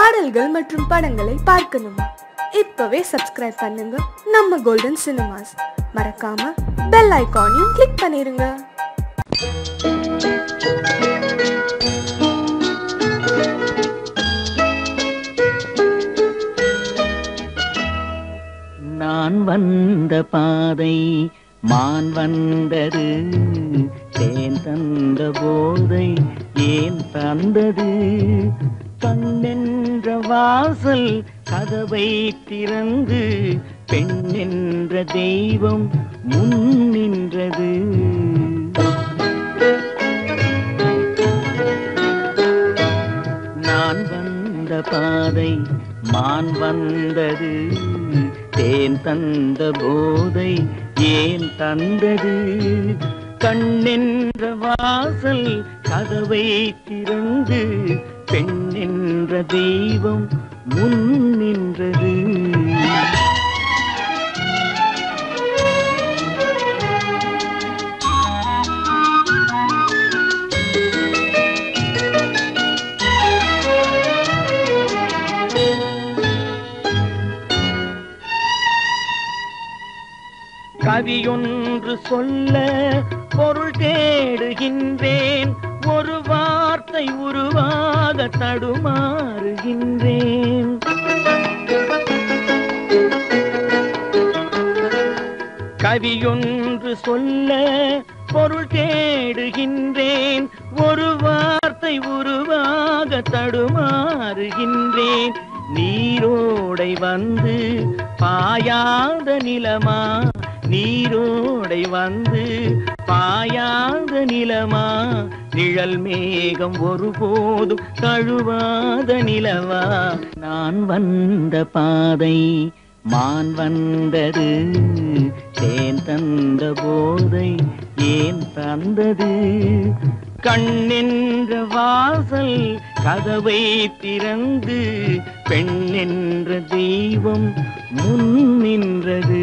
பாடல்கள் மற்றும் படங்களை பார்க்கணுமா இப்பவே சப்ஸ்கிரைப் பண்ணுங்க நம்ம கோல்டன் சினிமாஸ் மறக்காம பெல் ஐகானையும் கிளிக் பண்ணிருங்க நான் வந்த பாதை மான் வந்தது தேன் தந்த போதை ஏன் தந்தது கண்ணென்ற வாசல் கதவை திறந்து பெண் என்ற தெய்வம் முன் நின்றது நான் வந்த பாதை மான் வந்தது தேன் தந்த போதை ஏன் தந்தது கண்ணென்ற வாசல் கதவை திறந்து பெண் என்ற தெய்வம் முன் நின்றது கவியொன்று சொல்ல பொருள் தேடுகின்றேன் ஒரு வார்த்தை உருவாக தடுமாறுகின்றேன் கவியொன்று சொல்ல பொருள் தேடுகின்றேன் ஒரு வார்த்தை உருவாக தடுமாறுகின்றேன் நீரோடை வந்து பாயாத நிலமா நீரோடை வந்து பாயாத நிலமா நிழல் மேகம் ஒருபோதும் தழுவாத நிலவா நான் வந்த பாதை மான் வந்தது தேன் தந்த போதை ஏன் தந்தது கண்ணென்ற வாசல் கதவை திறந்து பெண் என்ற தெய்வம் முன் நின்றது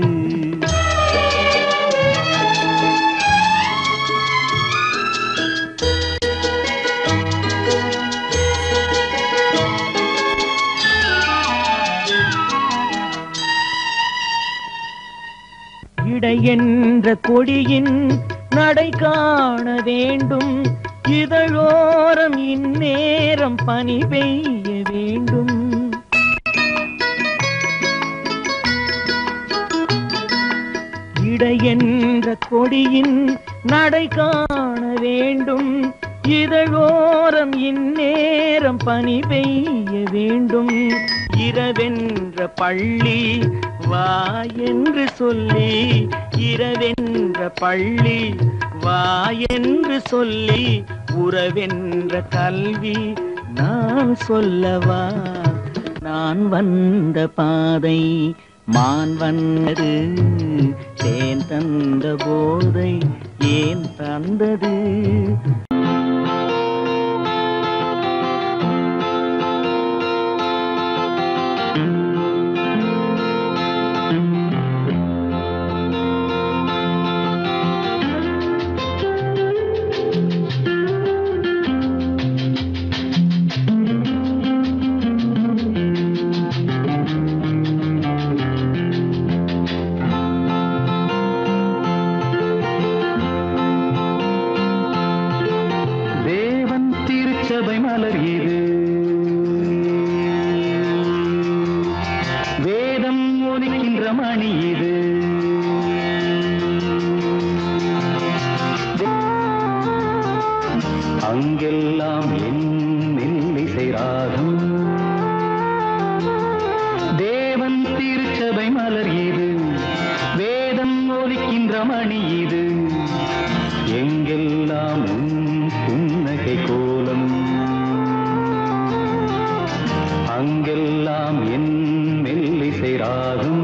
இடை என்ற கொடியின் நடை காண வேண்டும் இதழோரம் இந்நேரம் பனி பெய்ய வேண்டும் இடை என்ற கொடியின் நடை காண வேண்டும் இதழோரம் இந்நேரம் பனி பெய்ய வேண்டும் இரவென்ற பள்ளி வா என்று சொல்லி இரவென்ற பள்ளி வா என்று சொல்லி உறவென்ற கல்வி நான் சொல்லவா நான் வந்த பாதை மான் வந்தது தேன் தந்த போதை ஏன் தந்தது தேவன் திருச்சபை மலர் இது வேதம் ஒலிக்கின்ற மணி இது அங்கெல்லாம் என் மெல்லிசை ராகம் தேவன் திருச்சபை மலர் இது வேதம் ஒலிக்கின்ற மணி இது எங்கெல்லாம் உன் புன்னகை கோலம் அங்கெல்லாம் என் மெல்லிசை ராகம்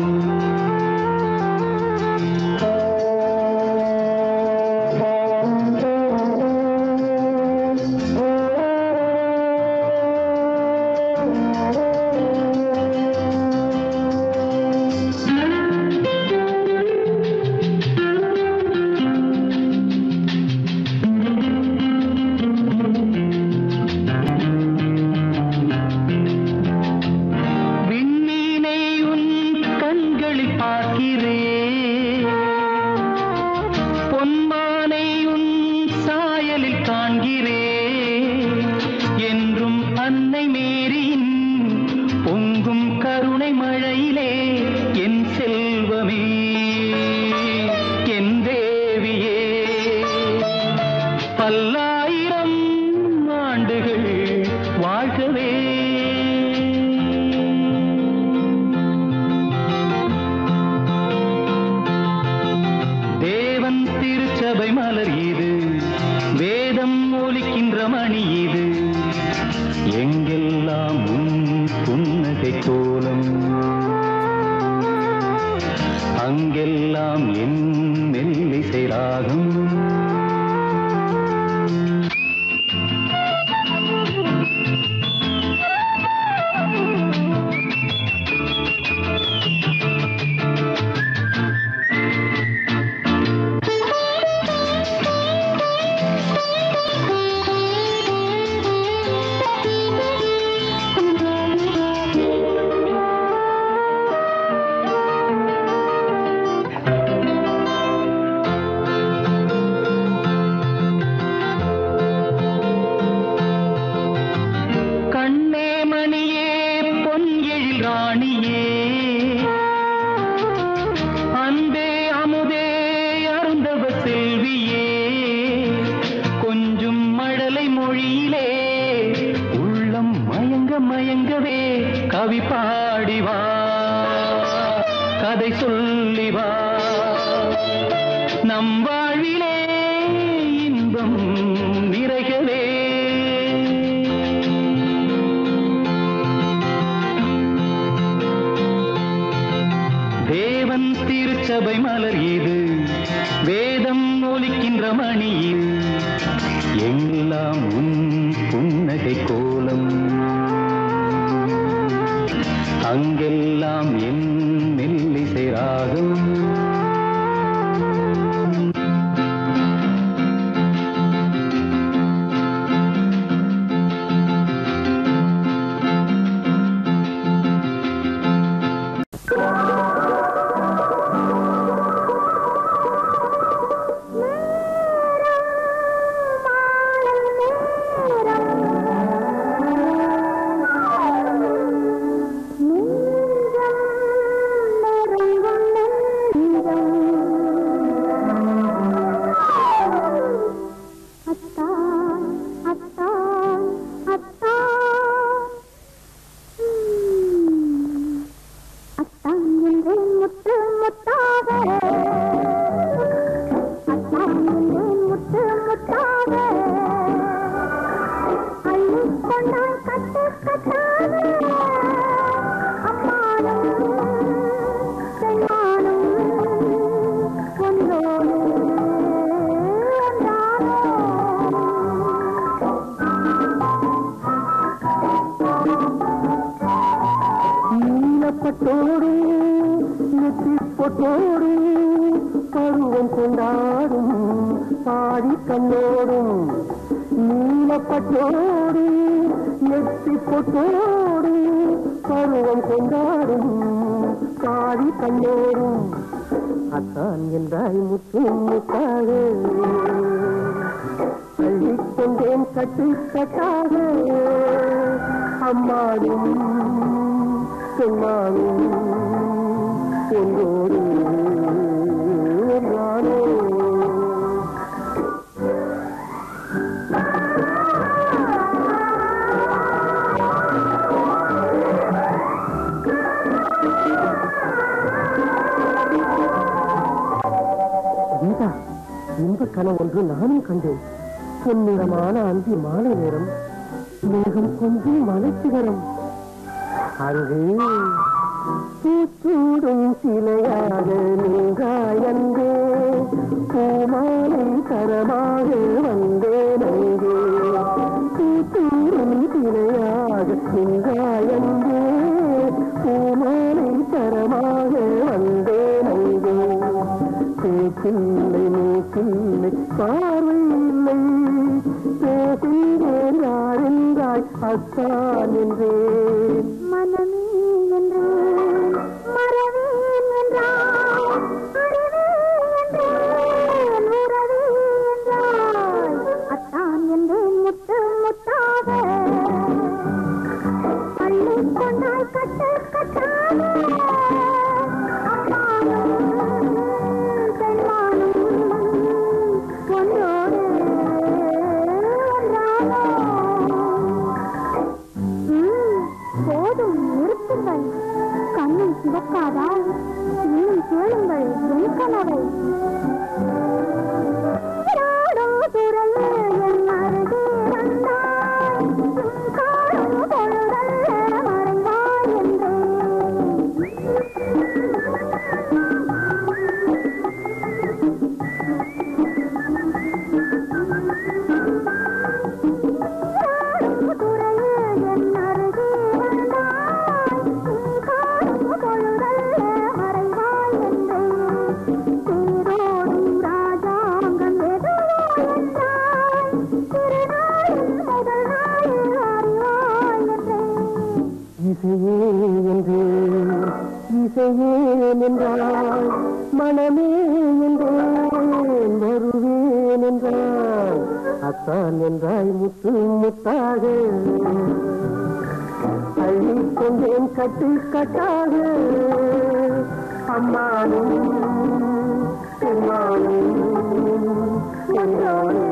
புன்னகை கோலம் அங்கெல்லாம் என் மெல்லிசை ராகம் கண்ணே மணியே பொன் எழில் ராணியே அன்பே அமுதே அருந்தவ செல்வியே கொஞ்சம் மழலை மொழியிலே உள்ளம் மயங்க மயங்கவே கவி பாடி வா கதை சொல்லி வா நம் வாழ்விலே இன்பம் நிறைகவே தேவன் திருச்சபை மலர் இது வேதம் ஒலிக்கின்ற மணி இது எல்லாம் உன் புன்னகை கோலம் அங்கெல்லாம் என் மெல்லிசை ராகம் அத்தான் அத்தான் அத்தான் உம். அத்தான் என்று முத்து முத்தாக அத்தான் என்று முத்து முத்தாக அள்ளிக் கொண்டாய் கட்டு கட்டாக அம்மானும் பெண்மானும் ஒன்றோடு ஒன்றானோ நீலப்பட்டோடு நெற்றி பொட்டோடு பருவம் கொண்டாடும் பாடி கண்ணோடும் நீலப்பட்டோடு நெற்றி பொட்டோடு பருவம் கொண்டாடும் பாடி கண்ணோடும் அத்தான் என்றாய் முத்து முத்தாக அள்ளிக்கொண்டேன் கட்டு கட்டாக அம்மாடும் சொன்னாலும் என்னோடு நானோ கீதா இன்ப கனவு ஒன்று நானும் கண்டேன் பொன்னிறமான அந்தி மாலை நேரம் மேகம் கொஞ்சம் மலைச்சிகரம் அங்கு பூச்சூடும் சிலையாக நின்றாயந்தே பூமாலை தரமாக வந்தேன் அங்கே பூச்சூடும் சிலையாக நின்றாயந்தே பூமாலை தரமாக வந்தேன் அங்கே பேச்சில்லை மூக்கில்லை பார்வை இல்லை பேசுகிறேன் யாரென்றாய் அத்தான் என்றேன் மனமே என்றேன் மறவேன் என்றாய் அறிவே என்றேன் உறவே என்றாய் அத்தான் என்றேன் முத்து முத்தாக பள்ளி கொண்டாய் கட்டு கட்டாக அம்மானும் பெண்மானும் ஒன்றோடு ஒன்றானோ ம், போதும் நிறுத்துங்கள் கண்ணில் சிவக்காதா இன்னும் கேளுங்கள் என் கனவை நீராடும் சுரையே என் அருகே வந்தாய். உன் காணும் பொழுதல்ல மறைந்தாய் என்றேன். இசையே என்றேன் இசையே என்றால் மனமே என்றேன் வருவேன் என்றால் அத்தான் என்றாய் முத்து முத்தாக அள்ளிக் கொண்டேன் கட்டு கட்டாக அம்மானும் பெருமானும் என்றானே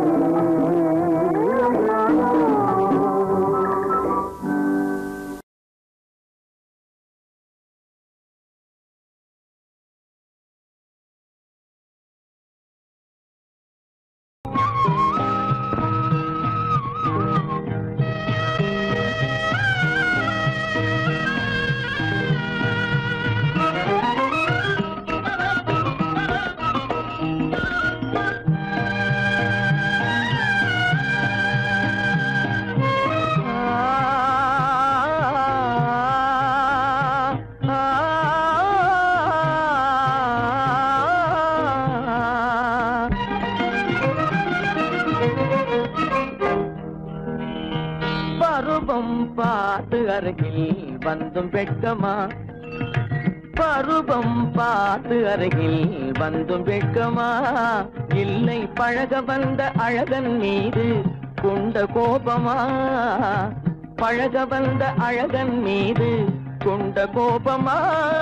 பருவம் பார்த்து அருகில் வந்தும் வெட்கமா பருவம் பார்த்து அருகில் வந்தும் வெட்கமா இல்லை பழக வந்த அழகன் மீது கொண்ட கோபமா பழக வந்த அழகன் மீது கொண்ட கோபமா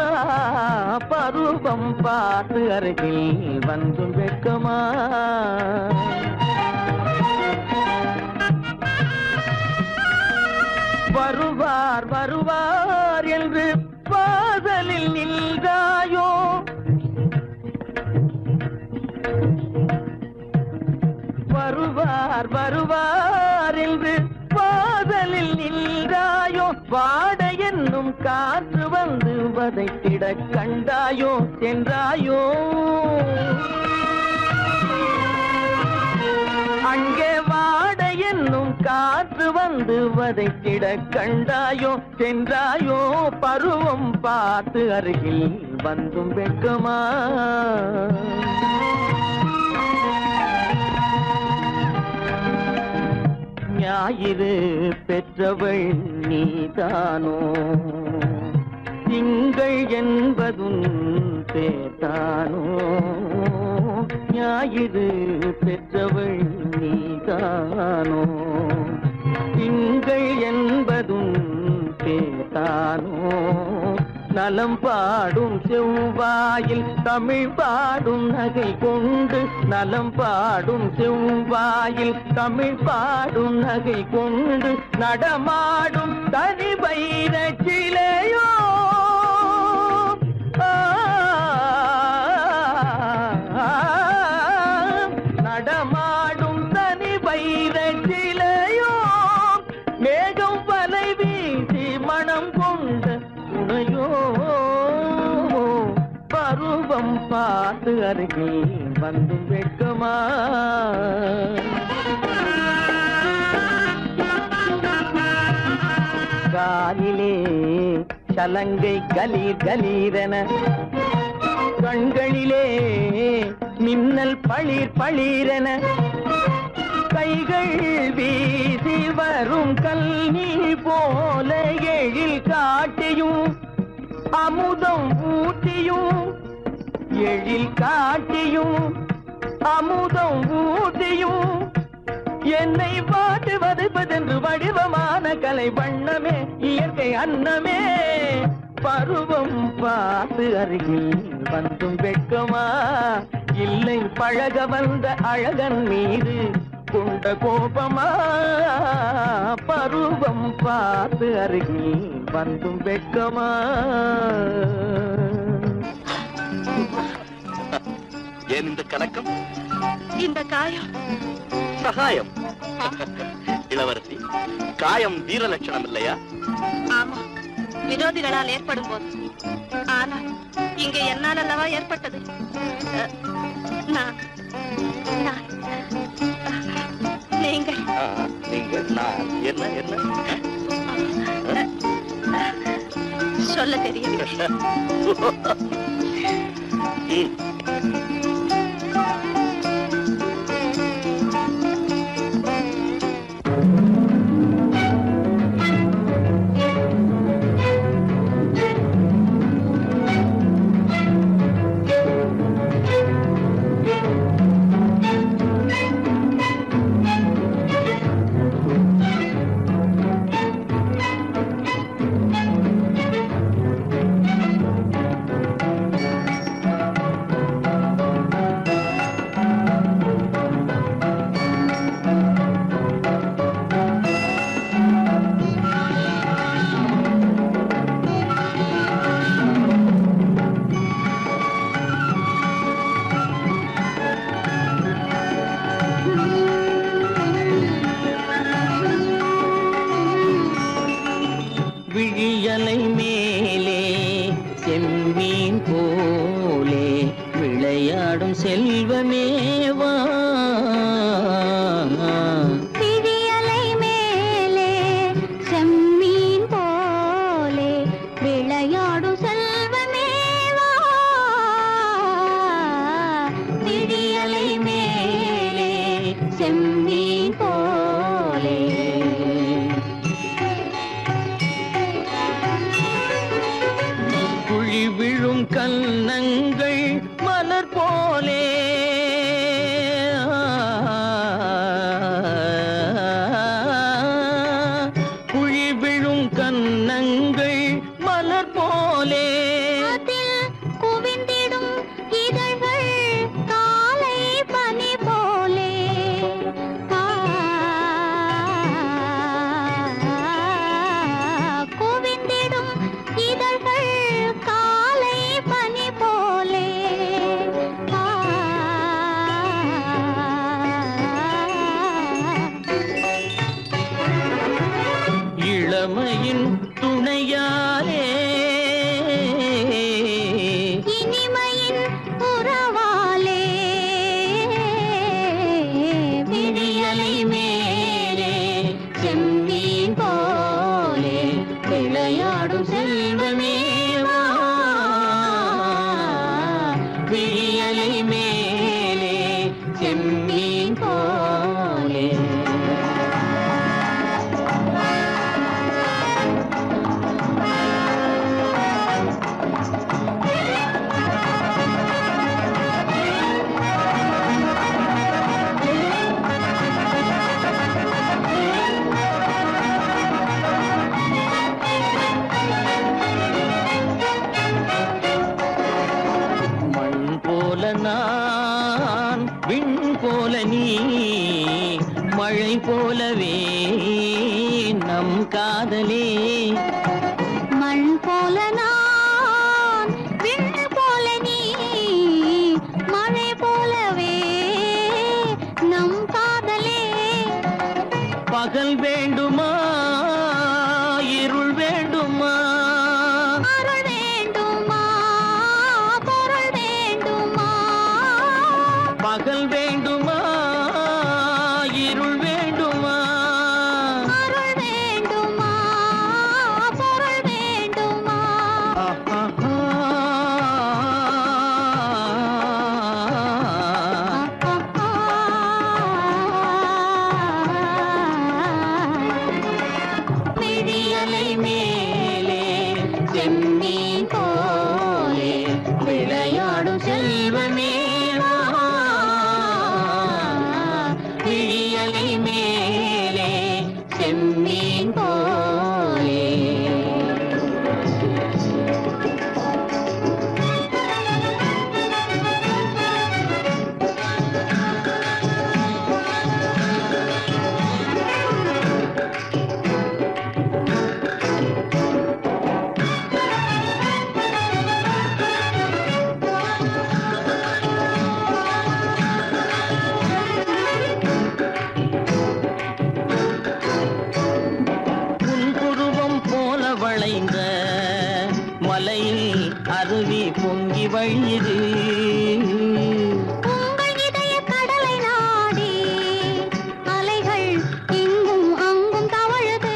பருவம் பார்த்து அருகில் வந்தும் வெட்கமா வருவார் வருவார் என்று வாசலில் நின்றாயோ வருவார் வருவார் என்று வாசலில் நின்றாயோ வாட என்னும் காற்று வந்து வதைத்திட கண்டாயோ சென்றாயோ அங்கே வாட என்னும் காற்று வந்து வதைத்திட கண்டாயோ சென்றாயோ பருவம் பார்த்து அருகில் வந்தும் வெட்கமா ஞாயிறு பெற்றவள் நீதானோ திங்கள் என்பதும் பேத்தானோ ஞாயிறு பெற்றவள் நீதானோ திங்கள் என்பதும் பேத்தானோ நலம் பாடும் செவ்வாயில் தமிழ் பாடும் நகை கொண்டு நலம் பாடும் செவ்வாயில் தமிழ் பாடும் நகை கொண்டு நடமாடும் தனி வைர சிலையோ ஆ, நடமாடும் தனி வைர சிலையோ மேகம் வலை வீசி மனம் கொண்ட துணையோ பருவம் பார்த்து அருகில் வந்து வெட்கமா காலிலே சலங்கை கலீர் கலீரென கண்களிலே மின்னல் பளிர் பளிரென கைகள் வீசி வரும் கல்வி போல எழில் காட்டியும் அமுதம் ஊட்டியும் எழில் காட்டியும் அமுதம் ஊட்டியும் என்னை பாட்டு வதைப்பதென்று வடிவமான கலை வண்ணமே இயற்கை அன்னமே பருவம் பார்த்து அருகில் வந்தும் வெட்கமா இல்லை பழக வந்த அழகன் மீது கொண்ட கோபமா பருவம் பார்த்து அருகில் வந்தும் வெட்கமா ஏன் இந்த கலக்கம் இந்த காயம் சகாயம் இளவரசி காயம் வீர லட்சணம் இல்லையா ஆமா விரோதிகளால் ஏற்படும் போது ஆனால் இங்கே என்னால் அல்லவா ஏற்பட்டது அஹ், நான் நான் அஹ், நீங்கள் ஆ, நீங்கள் நான் என்ன என்ன சொல்ல தெரியவில்லை ம். விழியலை மேலே செம்மீன் போலே விளையாடும் செல்வமேவா விழியலை மேலே செம்மீன் போலே விளையாடும் செல்வமேவா விழியலை மேலே செம்மீன் போலே குழி விழும் கன்னங்கள் மலர் போலே குழி விழும் கன்னங்கள் மலர் போலே அதில் குவிந்திடும் இதழ்கள் காலை பனி போலே ஆ, குவிந்திடும் இதழ்கள் காலை பனி போலே ஆ, இளமையின் துணையாலே இனிமையின் உறவாலே விழியலை மேலே செம்மீன் போலே விளையாடும் செல்வமேவா விழியலை மேலே செம்மீன் போலே மண் போல நான் விண் போல நீ மழை போலவே நம் காதலே மண் போல நான் விண் போல நீ மழை போலவே நம் காதலே பகல் வேண்டுமா இருள் வேண்டுமா அருள் வேண்டுமா பொருள் வேண்டுமா பகல் வேண்டுமா இருள் வேண்டுமா அருள் வேண்டுமா பொருள் வேண்டுமா விழியலை மேலே செம்மீன் போலே விளையாடும் செல்வமேவா விழியலை மேலே செம்மீன் போலே உன் குருவம் போல வளைந்த மலையில் அருவி பொங்கி வழியுது உங்கள் இதய கடலை நாடி அலைகள் இங்கும் அங்கும் தவழுது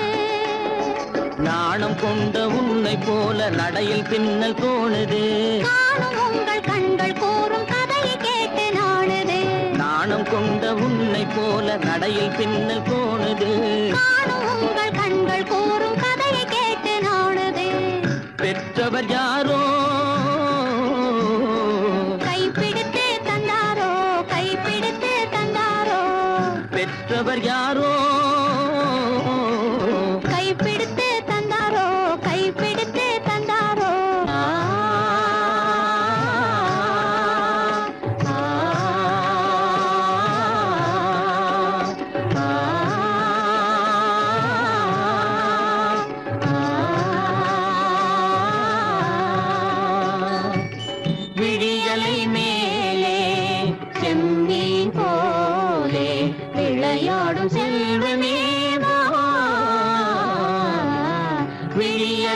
நாணம் கொண்ட உன்னை போல நடையில் பின்னல் தோணுது காணும் உங்கள் கண்கள் கூறும் கதையை கேட்டு நாடுது நாணம் கொண்ட உன்னை போல நடையில் பின்னல் தோணுது காணும் உங்கள் கண்கள் கூறும் கதையை கேட்டு நாடுது பெற்றவர் யாரோ கைப்பிடித்து தந்தாரோ கைப்பிடித்து தந்தாரோ பெற்றவர் யாரோ கைப்பிடித்து தந்தாரோ கைப்பிடித்து தந்தாரோ ஆ, ஆ, ஆ, ஆ, ஆ.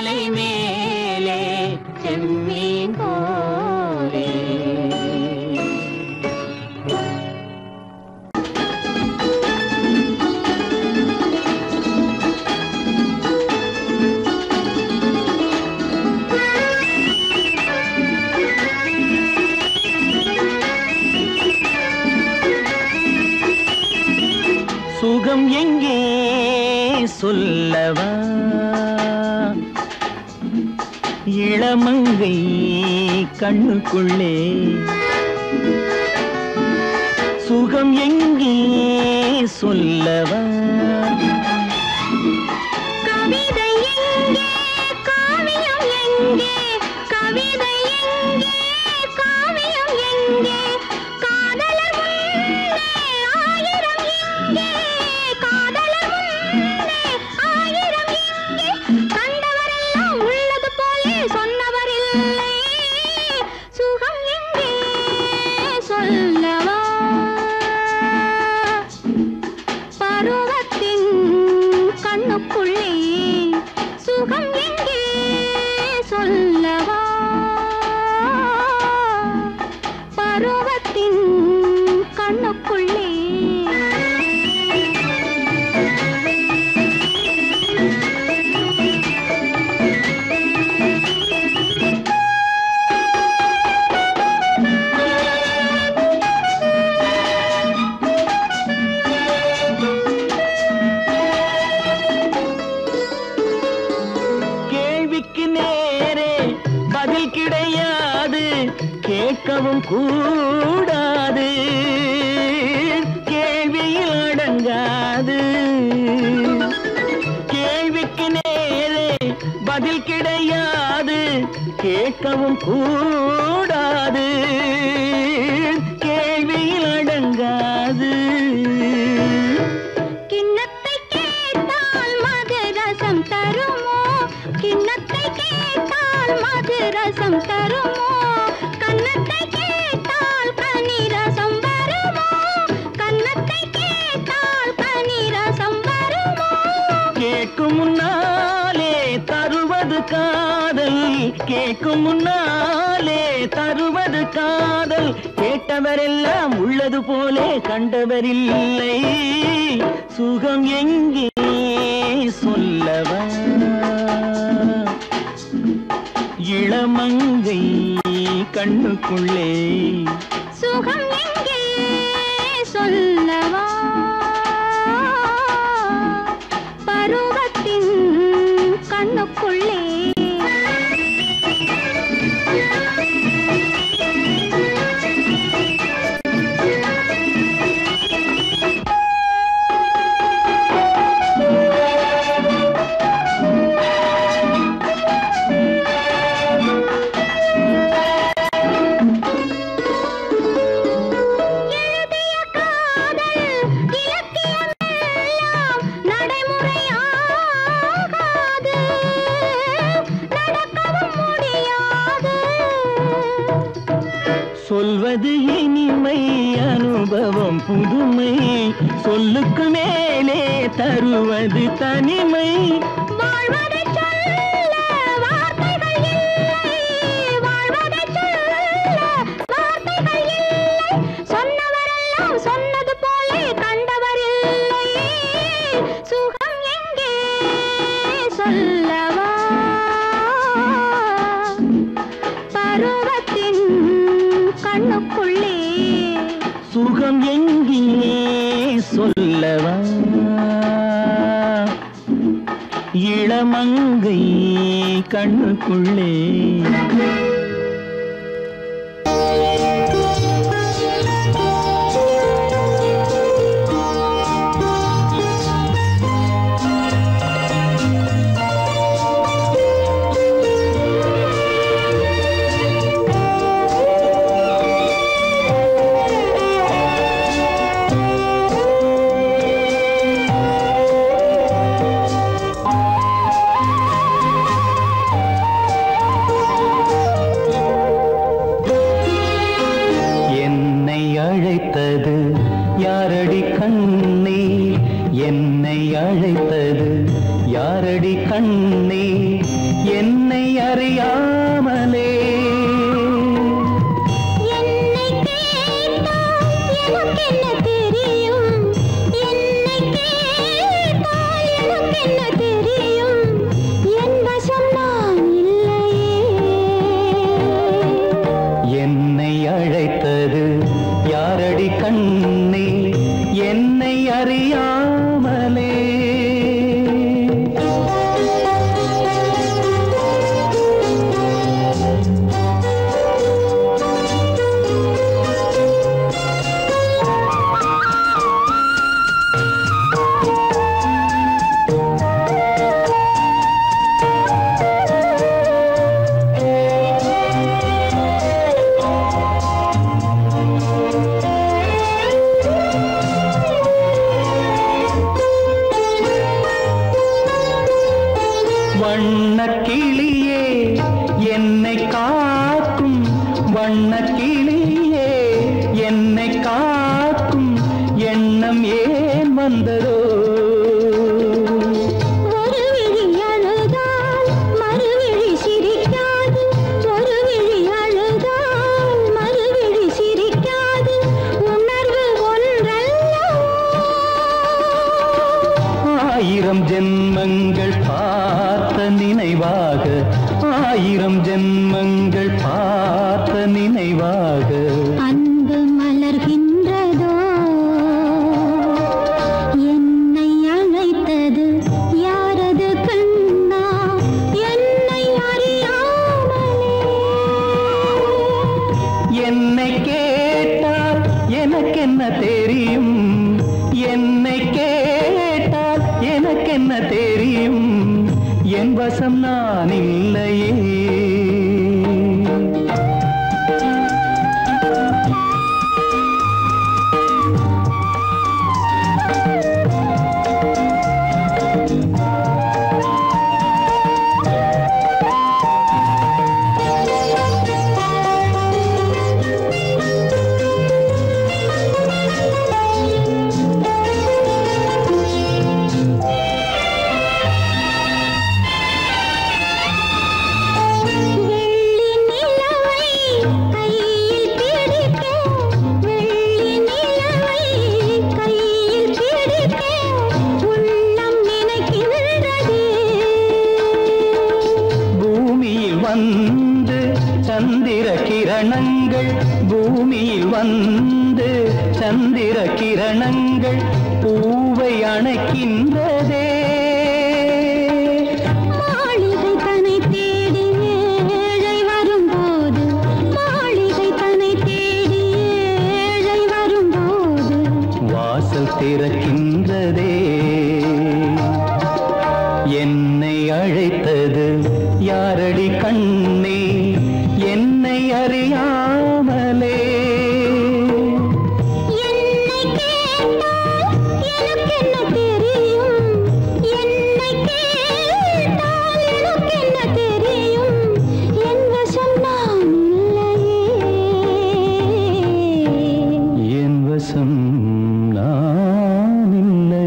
மலை மேலே செம்மீன் போலே சுகம் எங்கே சொல்லவா இளமங்கை கண்ணுக்குள்ளே சுகம் எங்கே சொல்லவா கவிதை எங்கே காவியம் எங்கே கவிதை எங்கே காவியம் எங்கே காதலர் முன்னே ஆயிரம் எங்கே காதலர் முன்னே ஆயிரம் எங்கே கண்டவரெல்லாம் உள்ளது போலே சொன்னவர் இல்லை சுகம் எங்கே சொல்லவா பருவத்தின் கண்ணுக்குள்ளே சுகம் எங்கே சொல்லவா பருவத்தின் கண்ணுக்குள்ளே கேள்விக்கு நேரே பதில் கிடையாது கேட்கவும் கூடாது கேள்வியில் அடங்காது கேள்விக்கு நேரே பதில் கிடையாது கேட்கவும் கூடாது கேள்வியில் அடங்காது கிண்ணத்தை கேட்டால் மது ரசம் தருமோ கிண்ணத்தை கேட்டால் மது ரசம் தருமோ கன்னத்தை கேட்டால் கனி ரசம் வருமோ கன்னத்தை கேட்டால் கனி ரசம் வருமோ கேட்கும் முன்னாலே தருவது காதல் கேட்கும் முன்னாலே தருவது காதல் கேட்டவரெல்லாம் உள்ளது போலே கண்டவரில்லை சுகம் எங்கே சொல்லவா இளமங்கை கண்ணுக்குள்ளே சுகம் எங்கே சொல்லவா பருவத்தின் கண்ணுக்குள்ளே எழுதிய காதல் இலக்கியமெல்லாம் நடைமுறையாகாது நடக்கவும் முடியாது சொல்வது இனிமை அனுபவம் புதுமை சொல்லுக்கு மேலே தருவது தனிமை வாழ்வதைச் சொல்ல வார்த்தைகள் இல்லை வாழ்வதைச் சொல்ல வார்த்தைகள் இல்லை சொன்னவரெல்லாம் சொன்னது போலே கண்டவர் இல்லை சுகம் எங்கே சொல்லவா பருவத்தின் கண்ணுக்குள்ளே சுகம் எங்கே சொல்லவா இளமங்கை கண்ணுக்குள்ளே என்னை அறியாமலே என்னை கேட்டால் எனக்கென்ன தெரியும் என்னை கேட்டால் எனக்கென்ன தெரியும் என் வசம் நான் இல்லையே என்னை அழைத்தது யாரடி கண்ணே என்னை அறியாமலே வண்ணக் கிளியே என்னை காக்கும் வண்ணக் கிளியே என்னை காக்கும் எண்ணம் ஏன் வந்ததோ ஒரு விழி அழுதால் மறுவிழி சிரிக்காது ஒரு விழி அழுதால் மறுவிழி சிரிக்காது உணர்வு ஒன்றல்லவோ ஆயிரம் ஜென்மங்கள் பார்த்த நினைவாக ஆயிரம் ஜென்மங்கள் பார்த்த நினைவாக அன்பு மலர்கின்றதோ என்னை அழைத்தது யாரது கண்ணா என்னை அறியாமலே என்னை கேட்டால் எனக்கென்ன தெரியும் என்னை கேட்டால் எனக்கென்ன தெரியும் என் வசம் நான் இல்லையே வெள்ளி நிலவை கையில் பிடிக்க வெள்ளி நிலவை கையில் பிடிக்க உள்ளம் நினைக்கின்றதே பூமியில் வந்து சந்திர கிரணங்கள் பூமியில் வந்து சந்திர கிரணங்கள் பூவை அணைக்கின்றதே மாளிகை தன்னை தேடி ஏழை வரும்போது மாளிகை தன்னை தேடி ஏழை வரும்போது வாசல் திறக்கின்றதே என்னை அழைத்தது யாரடி கண்ணே என்னை அறியாமலே என்னை கேட்டால் எனக்கென்ன தெரியும் என்னை கேட்டால் எனக்கென்ன தெரியும் என் வசம் நான் இல்லையே என் வசம் நான் இல்லை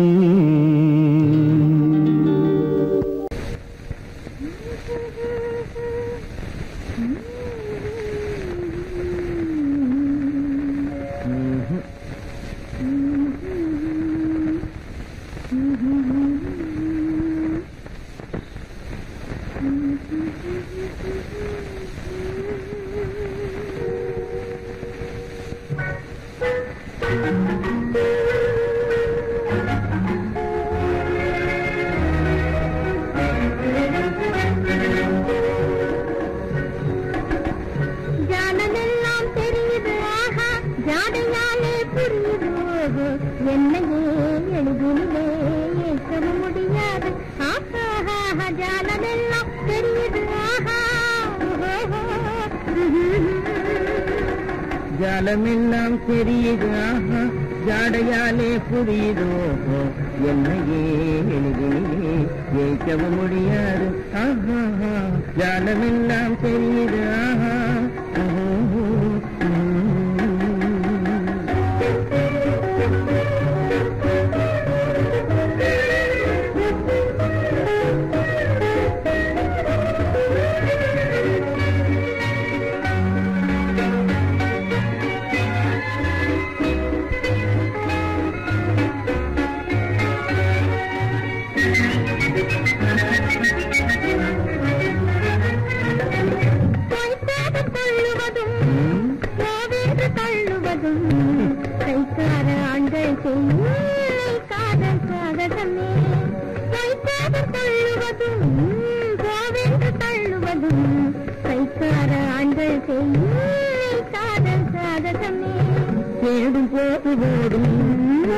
ஜானமெல்லாம் தெரியுது ஆஹா ஜாடையாலே புரியுது ஓஹோ என்னையே எளிதிலே ஏற்கவும் முடியாது ஆஹா ஆஹா, ஜானமெல்லாம் தெரியுது ஆஹா ஓஹோ. ஜாலமெல்லாம் தெரியுது ஆஹா ஜாடையாலே புரியுதோ என்னையே எளிதிலே ஜெயிக்கவும் முடியாது ஆஹா ஜாலமெல்லாம் தெரியுது ஆஹா ஓஹோ.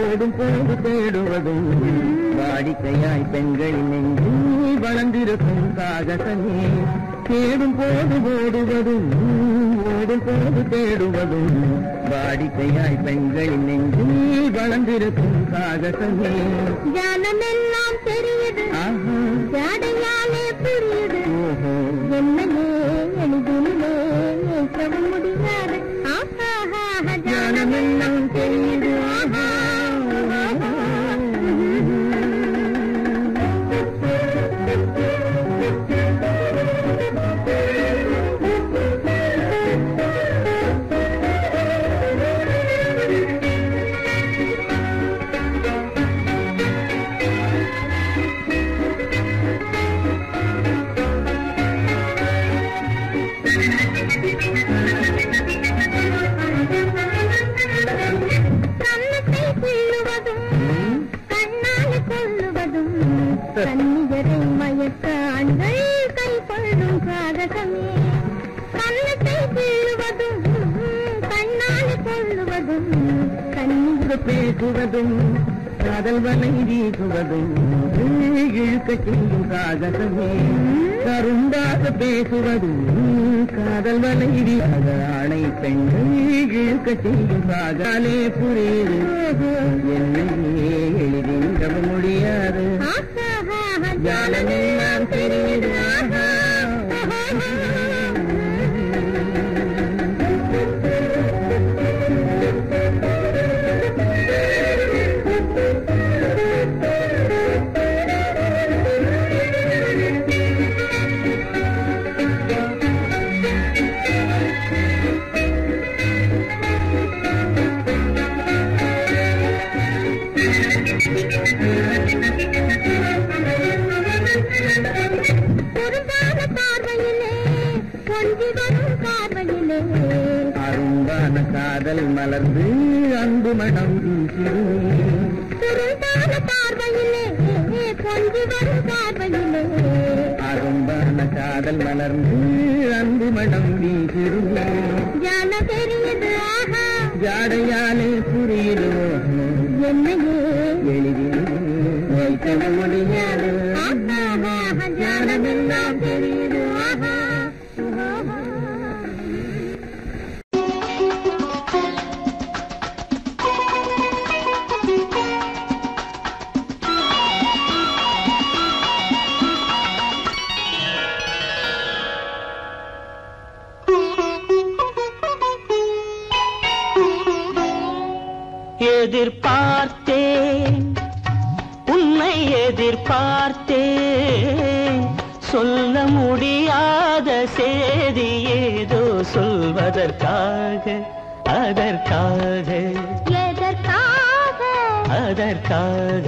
ஓடும் போது தேடுவதும் வாடிக்கையாய் பெண்களின் நெஞ்சில் வளர்ந்திருக்கும் சாகசமே தேடும் போது ஓடுவதும் ஓடும் போது தேடுவதும் வாடிக்கையாய் பெண்களின் நெஞ்சில் வளர்ந்திருக்கும் சாகசமே ஜானமெல்லாம் தெரியுது ஆஹா ஜாடையாலே புரியுது ஓஹோ என்னையே எளிதிலே ஏற்றவும் முடியாது ஆஹா ஞானமெல்லாம் தெரியுது ஆஹா கன்னத்தை கிள்ளுவதும் கண்ணால் கொள்ளுவதும் கன்னியரை மயக்க ஆண்கள் கைப்படும் சாகசமே கன்னத்தை கிள்ளுவதும் கண்ணால் கொள்ளுவதும் கன்னியர் பேசுவதும் காதல் வலை வீசுவதும் இழுக்க செய்யும் சாகசமே கருண்டாக பேசுவதும் காதல் வலை வீசாத ஆணை பெண்கள் இழுக்க செய்யும் சாகாலே புரியுது என்னையே எளிதில் முடியாது ஜாலமெல்லாம் தெரியுது ஆஹா. பொருந்தாத பார்வையிலே கொஞ்சி வரும் பார்வையிலே அரும்பான காதல் மலர்ந்து அன்பு மனம் வீசிடுமே பொருந்தாத பார்வையிலே கொஞ்சி வரும் பார்வையிலே அரும்பான காதல் மலர்ந்து அன்பு மனம் வீசிடுமே ஜான தெரியுது ஆஹா ஜாடையாலே புரியுதோ என்னையே எளிதில் வைக்க முடியாது ஆஹா ஜானமெல்லாம் தெரியுது ஆஹா எதிர்பார்த்தேன் உன்னை எதிர்பார்த்தேன் சொல்ல முடியாத செய்தி ஏதோ சொல்வதற்காக அதற்காக எதற்காக அதற்காக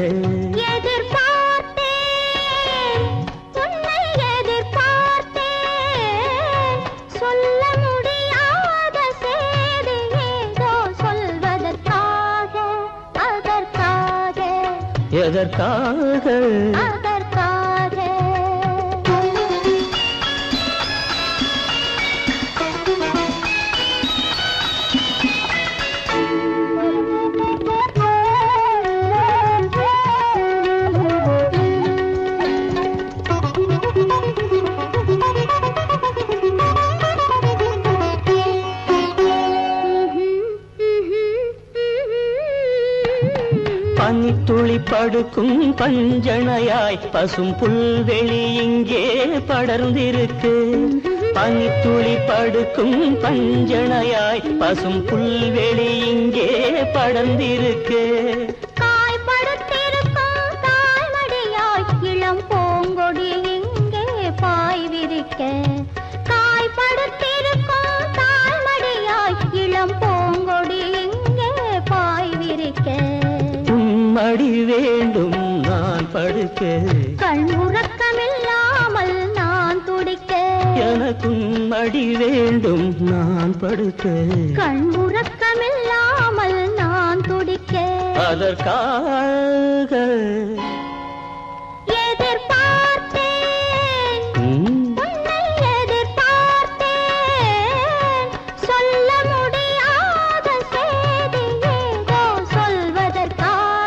எதிர்பார்த்தேன் உன்னை எதிர்பார்த்தேன் சொல்ல முடியாத செய்தி ஏதோ சொல்வதற்காக அதற்காக எதற்காக அதற்காக பனித்துளி படுக்கும் பஞ்சணையாய் பசும் புல்வெளி இங்கே படர்ந்திருக்கு பனித்துளி படுக்கும் பஞ்சணையாய் பசும் புல்வெளி இங்கே படர்ந்திருக்கு காய்படுத்திருக்கும் தாய்மடியாய் இளம் பூங்கொடி இங்கே பாய் விரிக்க காய்படுத்திருக்கும் தாய்மடியாய் இளம் பூங்கொடி இங்கே பாய் விரிக்க உம்மடி வேண்டும் நான் படுக்க கண் உறக்கமில்லாமல் நான் துடிக்க எனக்கும் மடி வேண்டும் நான் படுக்க கண் உறக்கமில்லாமல் நான் துடிக்க அதற்காக எதிர்பார்த்தேன் ம், உன்னை எதிர்பார்த்தேன் சொல்ல முடியாத செய்தி ஏதோ சொல்வதற்காக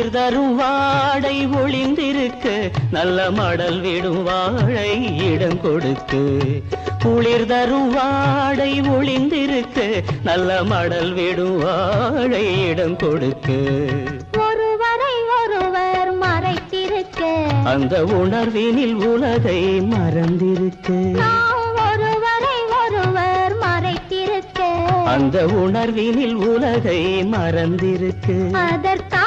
குளிர் தரும் வாடை ஒளிந்திருக்கு நல்ல மடல் விடும் வாழை இடம் கொடுக்கு குளிர் தரும் வாடை ஒளிந்திருக்கு நல்ல மடல் விடும் வாழை இடம் கொடுக்கு ஒருவரை ஒருவர் மறைத்திருக்க அந்த உணர்வினில் உலகை மறந்திருக்கு நாம் ஒருவரை ஒருவர் மறைத்திருக்க அந்த உணர்வினில் உலகை மறந்திருக்கு அதற்காக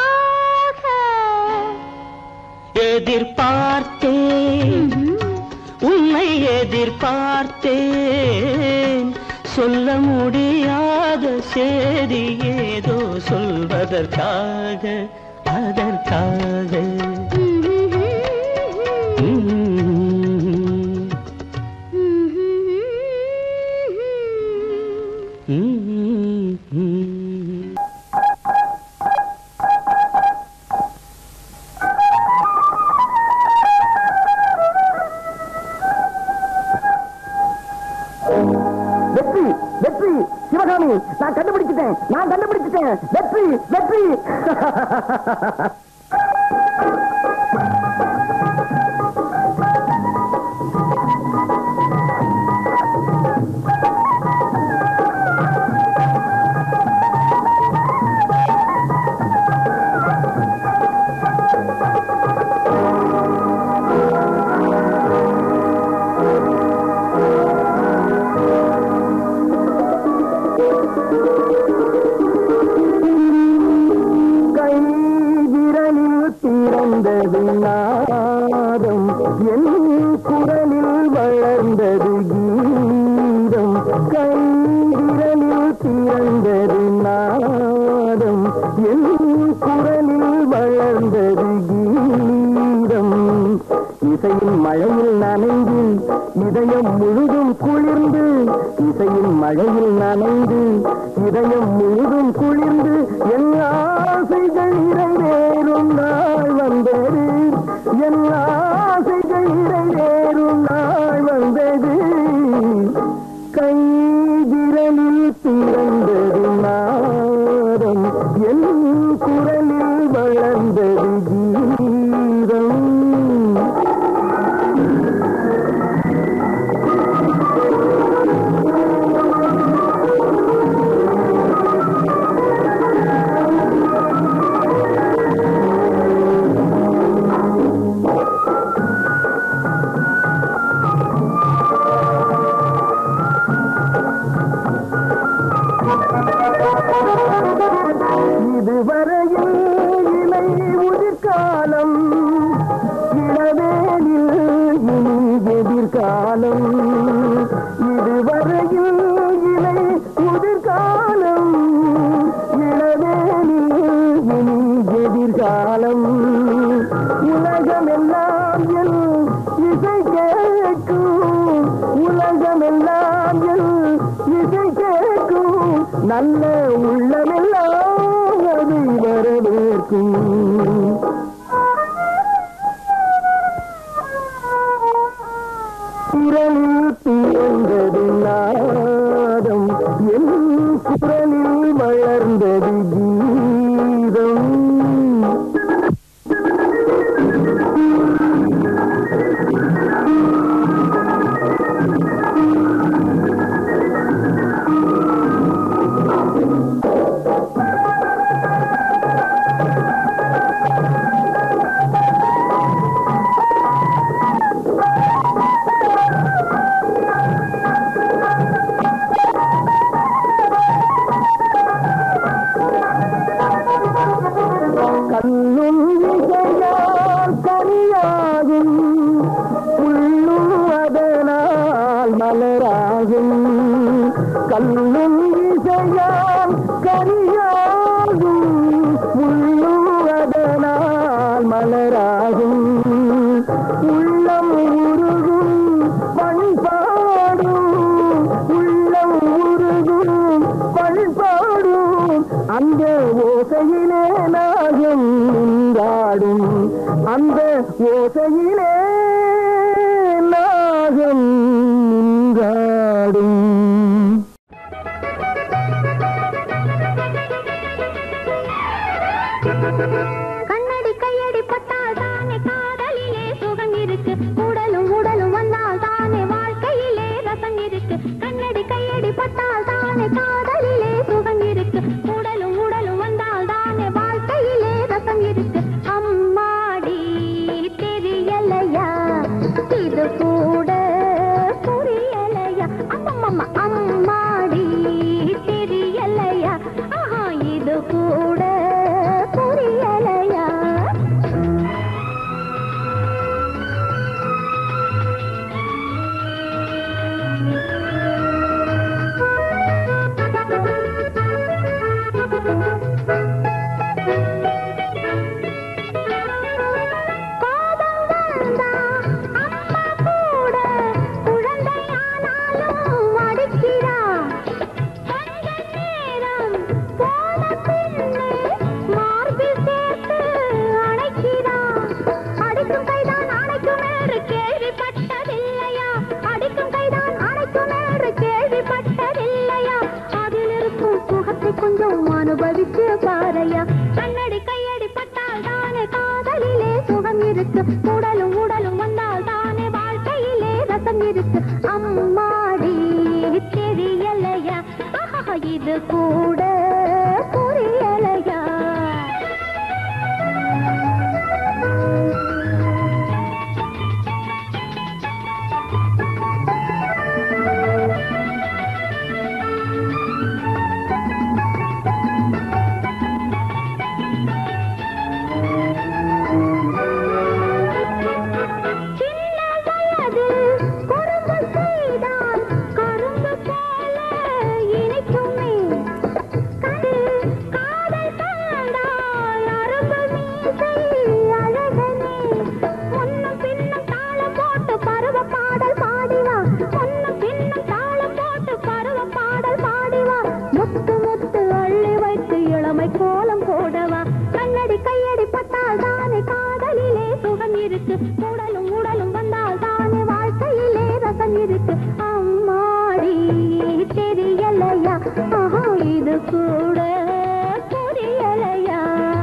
எதிர்பார்த்தேன் உன்னை எதிர்பார்த்தேன் சொல்ல முடியாத செய்தி ஏதோ சொல்வதற்காக அதற்காக உம், உம், உம். வெற்றி வெற்றி சிவகாமி நான் கண்டுபிடிச்சிட்டேன் நான் கண்டுபிடிச்சிட்டேன் வெற்றி வெற்றி கை விரலில் பிறந்தது நாதம் என் குரலில் வளர்ந்தது கீதம் கை விரலில் பிறந்தது நாதம் என் குரலில் வளர்ந்தது கீதம் இசையின் மழையில் நனைந்து இதயம் முழுதும் குளிர்ந்து இசையின் மழையில் நனைந்து இதயம் முழுதும் குளிர்ந்து என் ஆசைகள் நிறைவேறும் நாள் வந்தது என் ஆசைகள் நிறைவேறும் நாள் வந்தது கை விரலில் பிறந்தது நாதம் என் குரலில் வளர்ந்தது கீதம் இதுவரையில் இலை உதிர்காலம் இளவேனில் இனி எதிர்காலம் இதுவரையில் இலை உதிர்காலம் இளவேனில் இனி எதிர்காலம் உலகமெல்லாம் என் இசை கேட்கும் உலகமெல்லாம் என் இசை கேட்கும் நல்ல உள்ளமெல்லாம் அதை வரவேற்கும் குரலில் பிறந்தது நாதம் என் குரலில் வளர்ந்தது கீதம் கண்ணும் இசையால் கனியாகும் உள்ளும் அதனால் மலராகும் கண்ணும் இசையால் கனியாகும் உள்ளும் அதனால் மலராகும் உள்ளம் உருகும் பண்பாடும் உள்ளம் உருகும் பண்பாடும் அந்த ஓசையிலே நாகம் நின்றாடும் அந்த ஓசையிலே நாகம் நின்றாடும் ஆ இது கூட புரியலையா கோபம் வந்தா அம்மா கூட குழந்தையானாலும் அடிக்கிறா கொஞ்ச நேரம் போன பின்னே மார்பில் சேர்த்து அணைக்கிறா அடிக்கும் கைதான் அணைக்கும் என்று கேள்விப்பட்டதில்லையா அடிக்கும் கைதான் அணைக்கும் என்று கேள்விப்பட்டதில்லையா அதில் இருக்கும் சுகத்தை கொஞ்சம் அனுபவிச்சு பாரையா கண்ணடி கையடி பட்டால் தானே காதலிலே சுகம் இருக்கு உடலும் உடலும் வந்தால் தானே வாழ்க்கையிலே ரசம் இருக்கு அம்மாடி தெரியலையா ஆஹா, இது கூட புரியலையா சின்ன வயதில் குறும்பு செய்தால் கரும்பு போல இனிக்குமே கண்டு காதல் தந்தால் அரும்பு மீசை அழகனே முன்னும் பின்னும் தாளம் போட்டு பருவ பாடல் பாடிவா முன்னும் பின்னும் தாளம் போட்டு பருவ பாடல் பாடிவா முத்து முத்து அள்ளி வைத்து இளமை கோலம் போடவா கண்ணடி கையடி பட்டால் தானே காதலிலே சுகம் இருக்கு உடலும் உடலும் வந்தால் தானே வாழ்க்கையிலே ரசம் இருக்கு அம்மாடி தெரியலையா ஆஹா, இது கூட புரியலையா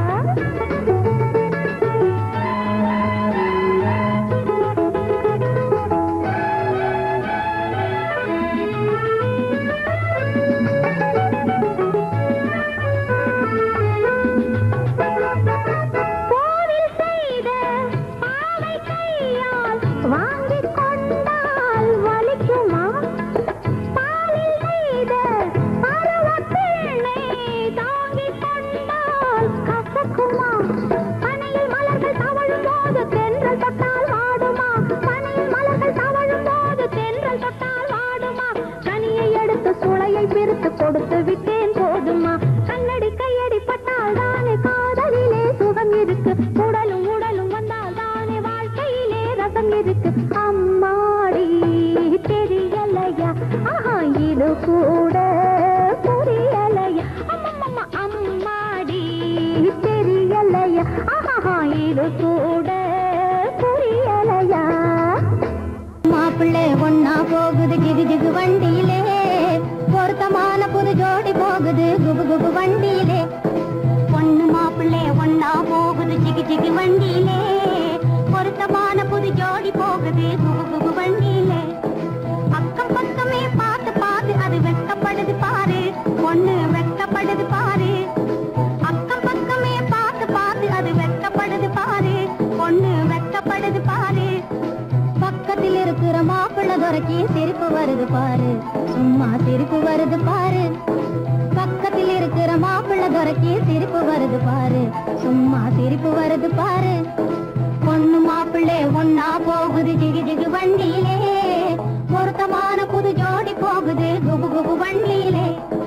கோவில் செய்த பாவை கையால் வாங்கிக் கொண்டால் வலிக்குமா பாலில் செய்த பருவப் பெண்ணை தாங்கிக் கொண்டால் கசக்குமா பனையில் மலர்கள் தவழும் போது தென்றல் தொட்டால் வாடுமா பனையில் மலர்கள் தவழும் போது தென்றல் தொட்டால் வாடுமா கனியை எடுத்து சுளையை பிரித்து கொடுத்து விட்டேன் போதுமா கண்ணடி கையடி பட்டால் தானே காதலிலே சுகம் இருக்கு உடலும் உடலும் வந்தால் தானே வாழ்க்கையிலே ரசம் இருக்கு அம்மாடி தெரியலையா ஆஹா இது கூட புரியலையா அம்மம்மா அம்மாடி தெரியலையா ஆஹா இது கூட புரியலையா மாப்பிள்ளை ஒன்னா போகுது ஜிகு ஜிகு வண்டியிலே பொருத்தமான புது ஜோடி போகுது குபு குபு வண்டியிலே பொண்ணு மாப்பிள்ளை ஒன்னா போகுது ஜிகு ஜிகு வண்டியிலே பொருத்தமான புது ஜோடி போகுது குபு குபு வண்டியிலே அக்கம் பக்கமே பார்த்து பார்த்து அது வெட்கப்படுது பாரு பொண்ணு வெட்கப்படுது பாரு அக்கம் பக்கமே பார்த்து பார்த்து அது வெட்கப்படுது பாரு பொண்ணு வெட்கப்படுது பாரு பக்கத்தில் இருக்கிற மாப்பிள்ளை துறைக்கு சிரிப்பு வருது பாரு சும்மா சிரிப்பு வருது பாரு பக்கத்தில் இருக்கிற மாப்பிள்ளை துறைக்கு சிரிப்பு வருது பாரு சும்மா சிரிப்பு வருது பாரு பொண்ணு மாப்பிள்ளை ஒன்னா போகுது ஜிகு ஜிகு வண்டியிலே பொருத்தமான புது ஜோடி போகுது குபு குபு வண்டியிலே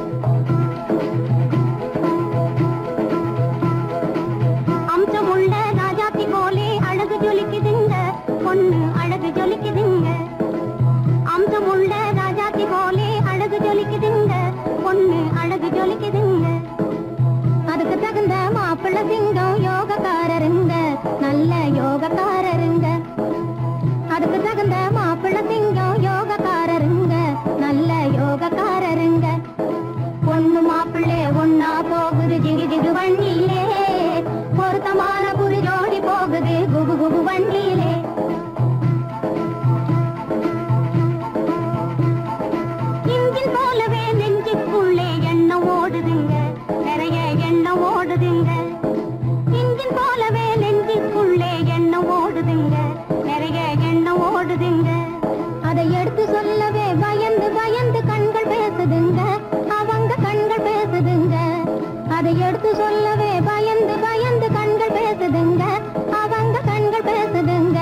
அம்சமுள்ள ராஜாத்தி போலே அழகு ஜொலிக்குதுங்க பொண்ணு அழகு ஜொலிக்குதுங்க அம்சமுள்ள ராஜாத்தி போலே அழகு ஜொலிக்குதுங்க பொண்ணு அழகு ஜொலிக்குதுங்க அதுக்கு தகுந்த மாப்பிள்ளை சிங்கம் யோகக்காரருங்க நல்ல யோகக்காரருங்க அதுக்கு தகுந்த மாப்பிள்ளை சிங்கம் யோகக்காரருங்க நல்ல யோகக்காரருங்க பொண்ணு மாப்பிள்ளை ஒன்னா போகுது ஜிகு ஜிகு வண்டியிலே பொருத்தமான புது ஜோடி போகுது குபு குபு வண்டியிலே இன்ஜின் போலவே நெஞ்சுக்குள்ளே எண்ணம் ஓடுதுங்க நிறைய எண்ணம் ஓடுதுங்க இன்ஜின் போலவே நெஞ்சுக்குள்ளே எண்ணம் ஓடுதுங்க நிறைய எண்ணம் ஓடுதுங்க அதை எடுத்து சொல்லவே பயந்து பயந்து கண்கள் பேசுதுங்க அவங்க கண்கள் பேசுதுங்க அதை எடுத்து சொல்லவே பயந்து பயந்து கண்கள் பேசுதுங்க அவங்க கண்கள் பேசுதுங்க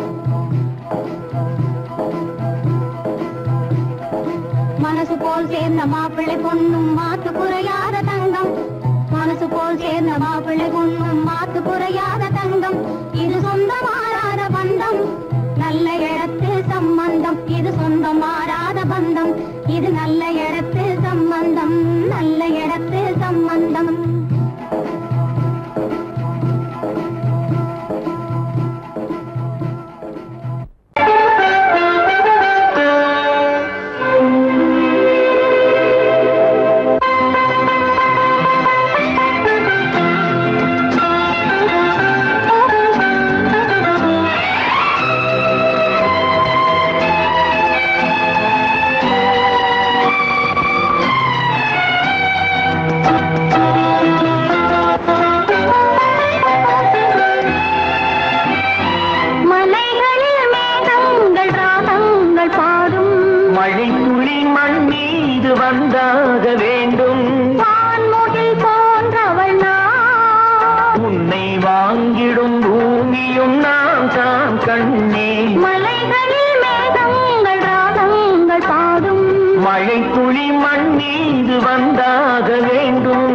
மனசு போல் சேர்ந்த மாப்பிள்ளை பொண்ணும் மாத்து குறையாத தங்கம் மனசு போல் சேர்ந்த மாப்பிள்ளை பொண்ணும் மாத்து குறையாத தங்கம் இது சொந்த மாறாத பந்தம் நல்ல இடத்து சம்பந்தம் இது சொந்தம் மாறாத பந்தம் இது நல்ல இடத்து சம்பந்தம் நல்ல இடத்து சம்பந்தம் மலைகளில் மேகங்கள் ராகங்கள் பாடும் மழை துளி மண் மீது வந்தாக வேண்டும் வான்முகில் போன்றவள் நான் உன்னை வாங்கிடும் பூமியும் நாம் தான் கண்ணே மலைகளில் மேகங்கள் ராகங்கள் பாடும் மழை துளி மண் மீது வந்தாக வேண்டும்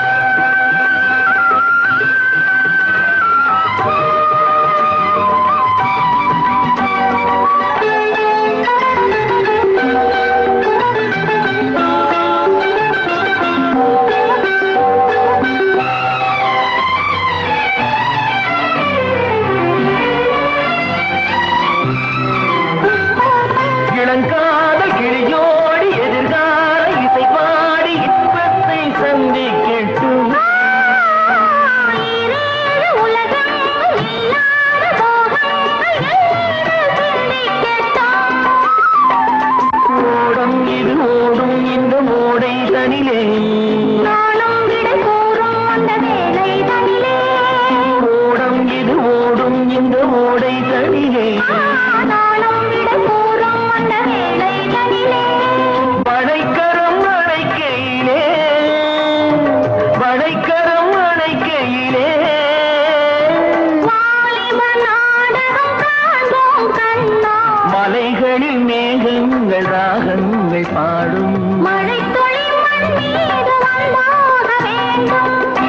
இளங்காதல் கிளியோடி எதிர்கால இசை பாடி இன்பத்தை சந்திக்கட்டும் ஈரேழு உலகங்கள் இல்லாத போகங்கள் எல்லோரும் சிந்திக்கட்டும். ஓடம் இது ஓடும் இந்த மோடை தனிலே நாளும் விடை கூறும் அந்த வேலை தனிலே ஓடம் இது ஓடும் இந்த மோடை தனிலே நாளும் விடை கூறும் அந்த வேலை தனிலே வளைக்கரம் அணைக்கையிலே வளைக்கரம் அணைக்கையிலே வாலிப நாடகம் காண்போம் கண்ணா மலைகளில் மேகங்கள் ராகங்கள் பாடும் மழை துளி மண் மீது வந்தாக வேண்டும்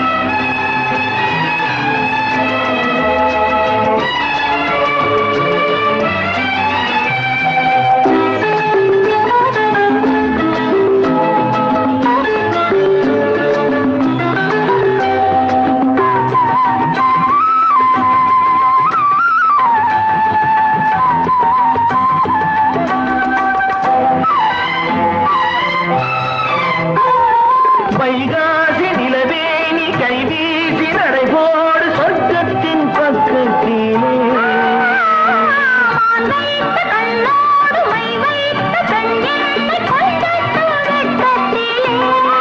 வைகாசி நிலவேணி கைவீசி நடைபோடு சொர்க்கத்தின் பக்கத்திலே மான் வைத்த கண்ணோடு மை வைத்த கண்ணென்னை கொண்டது வெட்கத்திலே.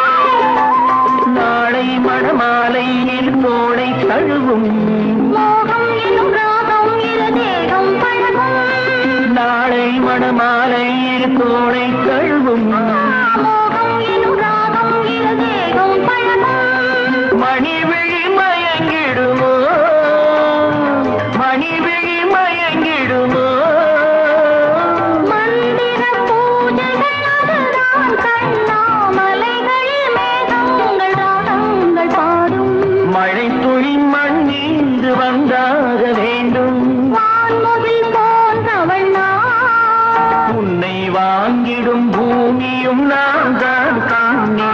நாளை மணமாலையில் தோளை தழுவும் மோகம் எனும் ராகம் இரு தேகம் பழகும். நாளை மணமாலையில் தோளை தழுவும் மோகம் எனும் ராகம் இரு தேகம் பழகும். மணிவிழி மயங்கிடுமோ மணிவிழி மயங்கிடுமோ மந்திர பூஜைகள் அதுதான் கண்ணா. மலைகளில் மேகங்கள் ராகங்கள் பாடும் மழை துளி மண் மீது வந்தாக வேண்டும் வான்முகில் போன்றவள் நான் உன்னை வாங்கிடும் பூமியும் நான் தான் காணே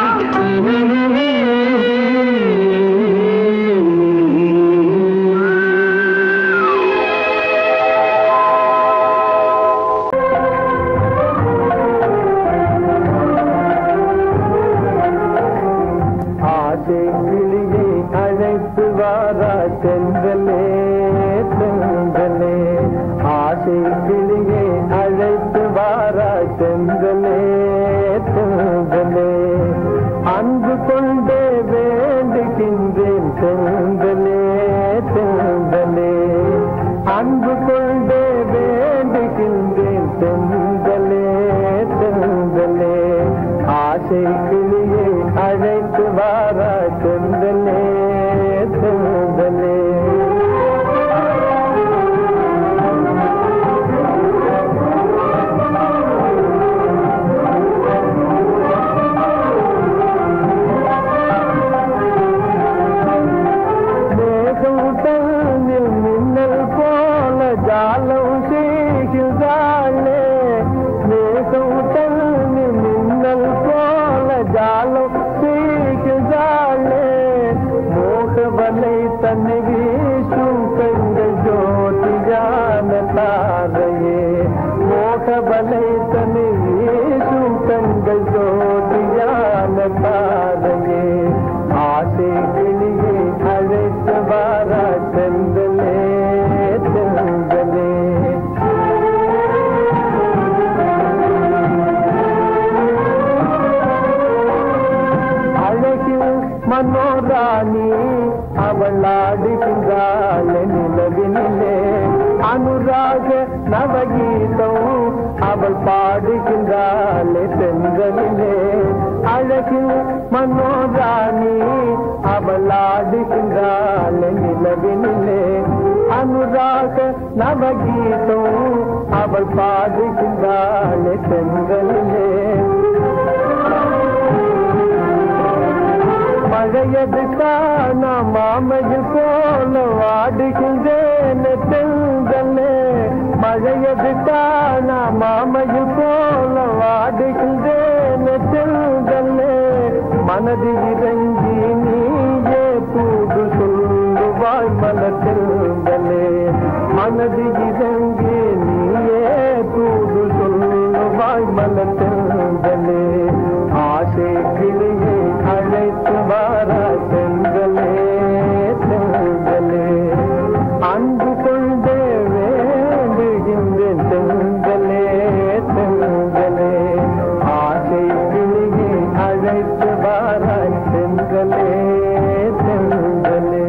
ஆசை கிளியை அழைத்து வாரா சென்றலே சென்றலே ஆசை கிளியை அழைத்து வாரா சென்றலே சென்றலே அன்பு கொண்டே வேண்டுகின்றேன் சென்றலே சென்றலே அன்பு கொண்டே வேண்டுகின்றேன் சென்றலே சென்றலே ஆசை கிளியை அழைத்து வாரா சென்றலே கிளியே அழைத்து வாரா செந்தலே செந்தலே அழகில் மனோராணி அவள் ஆடுகின்றாள் நிலவினிலே அனுராக நவகீதம் அவள் பாடுகின்றாள் பெண்களிலே அழகில் மனோராணி அவள் ஆடுகின்றாள் நிலவினிலே அனுராக நவகீதம் அவள் பாடுகின்றாள் பெண்களிலே மழையது காண மாமையில் போல வாடுகின்றேன் தெங்கலே மழையது காண மாமையில் போல வாடுகின்றேன் தெங்கலே மனது இறங்கி நீயே தூது சொல்லுவாய் மனத்திருந்தலே மனது இறங்கி நீயே தூது சொல்லுவாய் மனத்திருந்தலே ஆசை கிளியை அழைத்து வாரா செங்கலே செங்கலே அன்பு கொண்டே வேண்டுகின்றேன் செங்கலே செங்கலே ஆசை கிளியை அழைத்து வாரா செங்கலே செங்கலே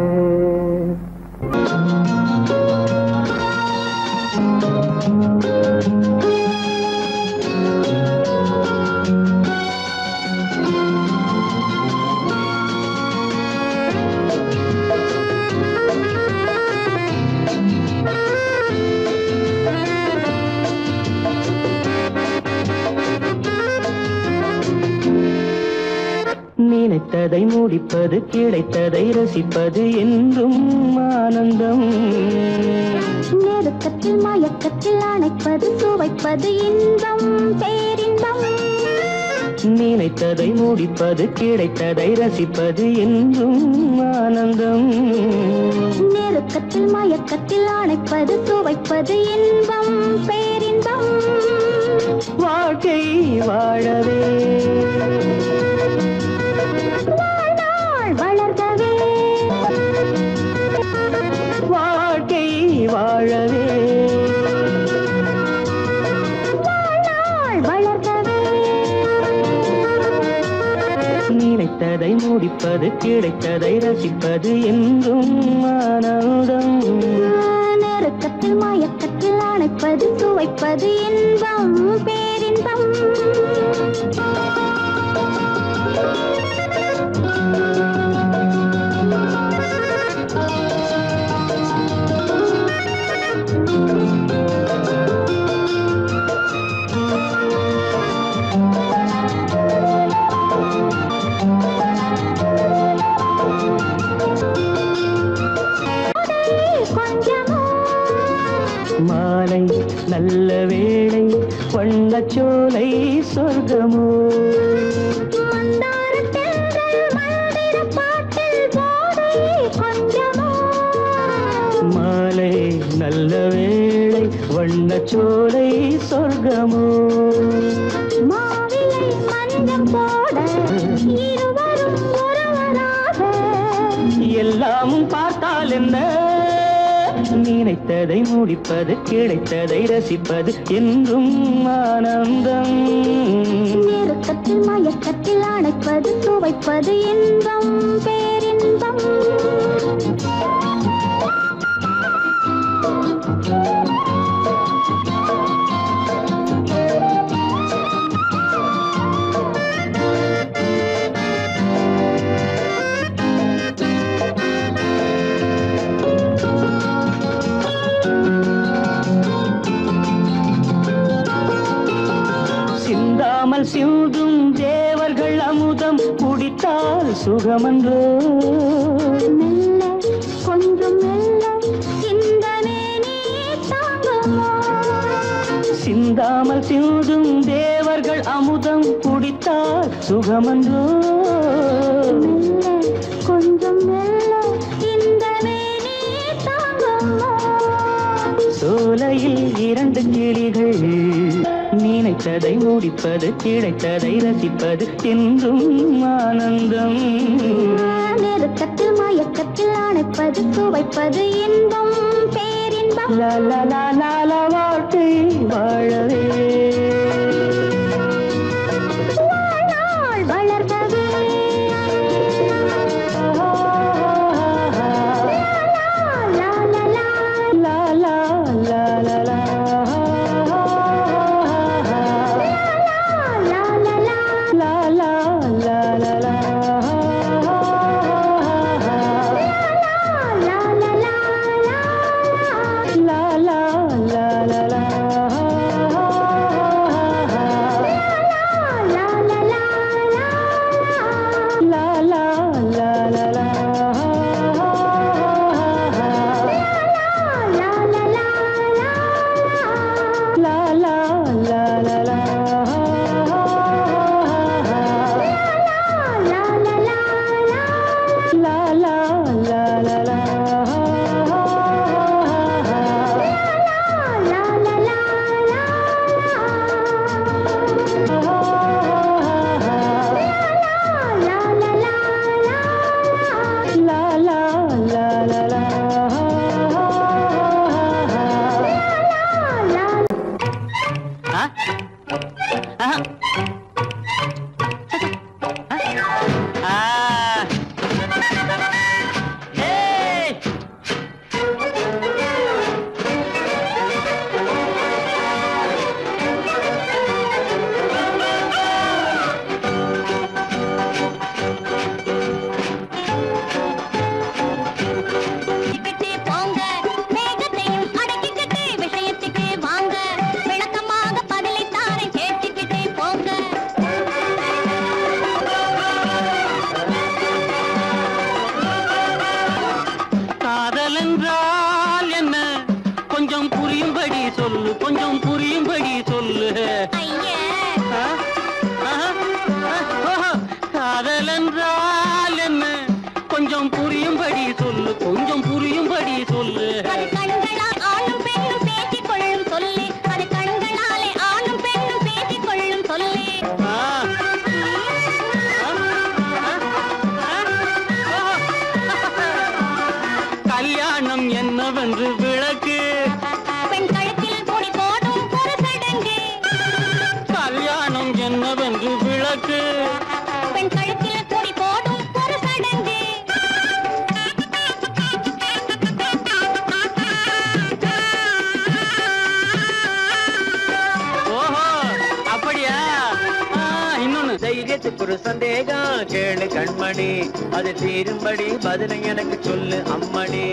நினைத்ததை முடிப்பது கிடைத்ததை ரசிப்பது என்றும் ஆனந்தம் நெருக்கத்தில் மயக்கத்தில் அணைப்பது சுவைப்பது இன்பம் பேரின்பம் நினைத்ததை முடிப்பது கிடைத்ததை ரசிப்பது என்றும் ஆனந்தம் நெருக்கத்தில் மயக்கத்தில் அணைப்பது சுவைப்பது இன்பம் பேரின்பம் வாழ்க்கை வாழவே வாழ்நாள் வளர்கவே வாழ்க்கை வாழவே வாழ்நாள் வளர்கவே நினைத்ததை முடிப்பது கிடைத்ததை ரசிப்பது என்றும் ஆனந்தம் நெருக்கத்தில் மயக்கத்தில் அணைப்பது சுவைப்பது இன்பம் பேரின்பம் கொஞ்சமோ மாலை நல்ல வேளை வண்ணச்சோலை சொர்க்கமோ மந்தாரத் தென்றல் மல்லிரப் பாட்டில் போதை கொஞ்சமோ மாலை நல்ல வேளை வண்ணச்சோலை சொர்க்கமோ மாவிலை மஞ்சம் போட இருவரும் ஒருவராக எல்லாமும் பார்த்தால் என்ன நினைத்ததை முடிப்பது கிடைத்ததை ரசிப்பது என்றும் ஆனந்தம் நெருக்கத்தில் மயக்கத்தில் அணைப்பது சுவைப்பது இன்பம் பேரின்பம் சிந்தாமல் சிந்தும் தேவர்கள் அமுதம் குடித்தால் சுகமன்றோ மெல்ல கொஞ்சம் மெல்ல இந்த மேனி தாங்குமோ சிந்தாமல் சிந்தும் தேவர்கள் அமுதம் குடித்தால் சுகமன்றோ மெல்ல கொஞ்சம் மெல்ல இந்த மேனி தாங்குமோ சோலையில் இரண்டு கிளிகள் நினைத்ததை முடிப்பது கிடைத்ததை ரசிப்பது என்றும் ஆனந்தம் நெருக்க வைப்பது சுவைப்பது இன்பம் பேரின்பம் லால வாழ்க்கை வாழவே வாழ்நாள் வளர்கவே லா, லா, லா, லா லா லா லா லா லா, லா, லா. லா லா லா லா லா லா, லா, லா, லா, லா லா லா லா லா லா, லா, லா, லா லா லா லா லா லா, லா, லா, லா லா லா லா லா லா, லா, லா, லா லா லா லா லா லா, லா, லா, லா, லா, லா, லா லா லா லா லா ஆ? ஆஹா. ஆ. ஏய். அடக்கிக்கிட்டே போங்க மேகத்தையும் அடக்கிக்கிட்டே விஷயத்துக்கு வாங்க விளக்கமாக பதிலை தாரை கேட்டுக்கிட்டே போங்க காதல் என்றால் என்ன கொஞ்சம் புரியும்படி சொல்லு கொஞ்சம் புரியும்படி சொல்லு ஐயே ஆ? ஆஹா. ஆ, ஓஹோ. காதல் என்றால் என்ன கொஞ்சம் புரியும்படி சொல்லு கொஞ்சம் புரியும்படி சொல்லு அது கண்களால் ஆணும் பெண்ணும் பேசிக் கொள்ளும் சொல்லி அது கண்களாலே ஆணும் பெண்ணும் பேசிக் கொள்ளும் சொல்லி ஆ. ஆ? ஆ? ஆ? ஓஹோ. கல்யாணம் என்னவென்று விளக்கு பெண் கழுத்தில் பொடி போடும் ஒரு சடங்கு கல்யாணம் என்னவென்று விளக்கு பெண் கழுத்தில் பொடி போடும் ஒரு சடங்கு ஓஹோ அப்படியா ஆ, இன்னொன்னு தைரியத்துக்கு ஒரு சந்தேகம் கேளு கண்மணி அது தீரும்படி பதிலை எனக்கு சொல்லு அம்மணி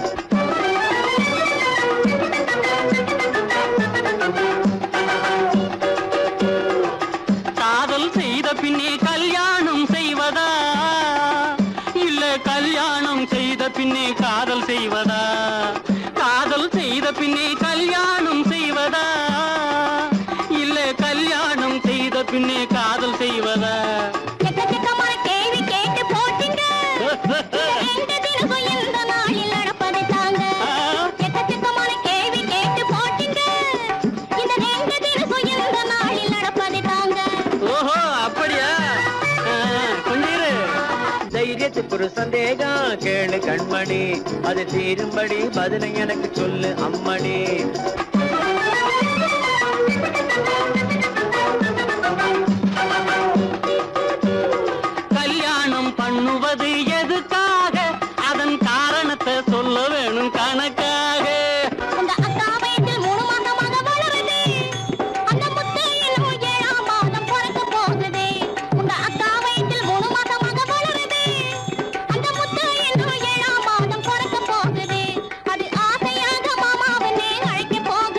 காதல் செய்த பின்னே கல்யாணம் செய்வதா இல்ல கல்யாணம் செய்த பின்னே காதல் செய்வதா காதல் செய்த பின்னே கல்யாணம் செய்வதா இல்ல கல்யாணம் செய்த பின்னே காதல் செய்வதா எக்கச்சக்கமான கேள்வி கேட்டு போட்டீங்க எங்க தினமும் இந்த நாளில் நடப்பதை தாங்க எக்கச்சக்கமான கேள்வி கேட்டு போட்டீங்க இந்த ரெண்டு தினமும் இந்த நாளில் நடப்பதை தாங்க ஓஹோ அப்படியா ஆ, கொஞ்சம் இரு. தைரியத்துக்கு ஒரு சந்தேகம் கேளு கண்மணி அது தீரும்படி பதிலை எனக்கு சொல்லு அம்மணி கல்யாணம் பண்ணுவது எதுக்காக அதன் காரணத்தை சொல்ல வேணும் கணக்காக உங்க அக்கா வயிற்றில் மூணு மாதமாக வளருது அந்த முத்து என்னும் ஏழாம் மாதம் பிறக்க போகுது உங்க அக்கா வயிற்றில் மூணு மாதமாக வளருது அந்த முத்து என்னும் ஏழாம் மாதம் பிறக்க போகுது அது ஆசையாக மாமாவனே அழைக்க போகுது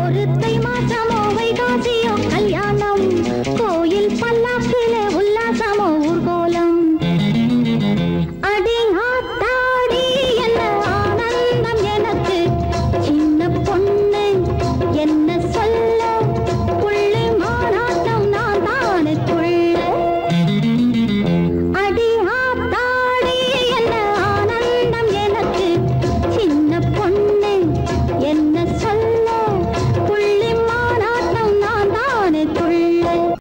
ஒருத்தை மாற்றமோ வைகாசியோ கல்யாணம் கோயில் பல்லாக்கிலே உல்லாசமோ ஊர்கோலம் அடி ஆத்தாடி என்ன ஆனந்தம் எனக்கு சின்ன பொண்ணு என்ன சொல்ல புள்ளி மாறாட்டம் நான் தானுக்குள்ள அடி ஆத்தாடி என்ன ஆனந்தம் எனக்கு சின்ன பொண்ணு என்ன சொல்ல புள்ளி மாறாட்டம் நான் தானுக்குள்ள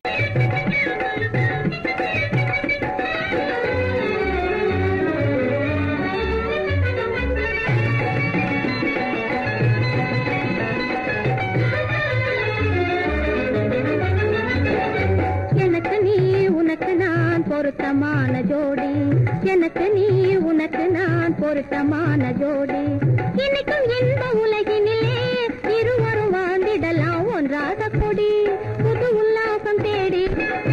எனக்கு நீ உனக்கு நான் பொருத்தமான ஜோடி எனக்கு நீ உனக்கு நான் பொருத்தமான ஜோடி இன்னைக்கும் இந்த உலகினிலே இருவரும் வாழ்ந்திடலாம் ஒன்றாக கொடி புது உல்லாசம் தேடி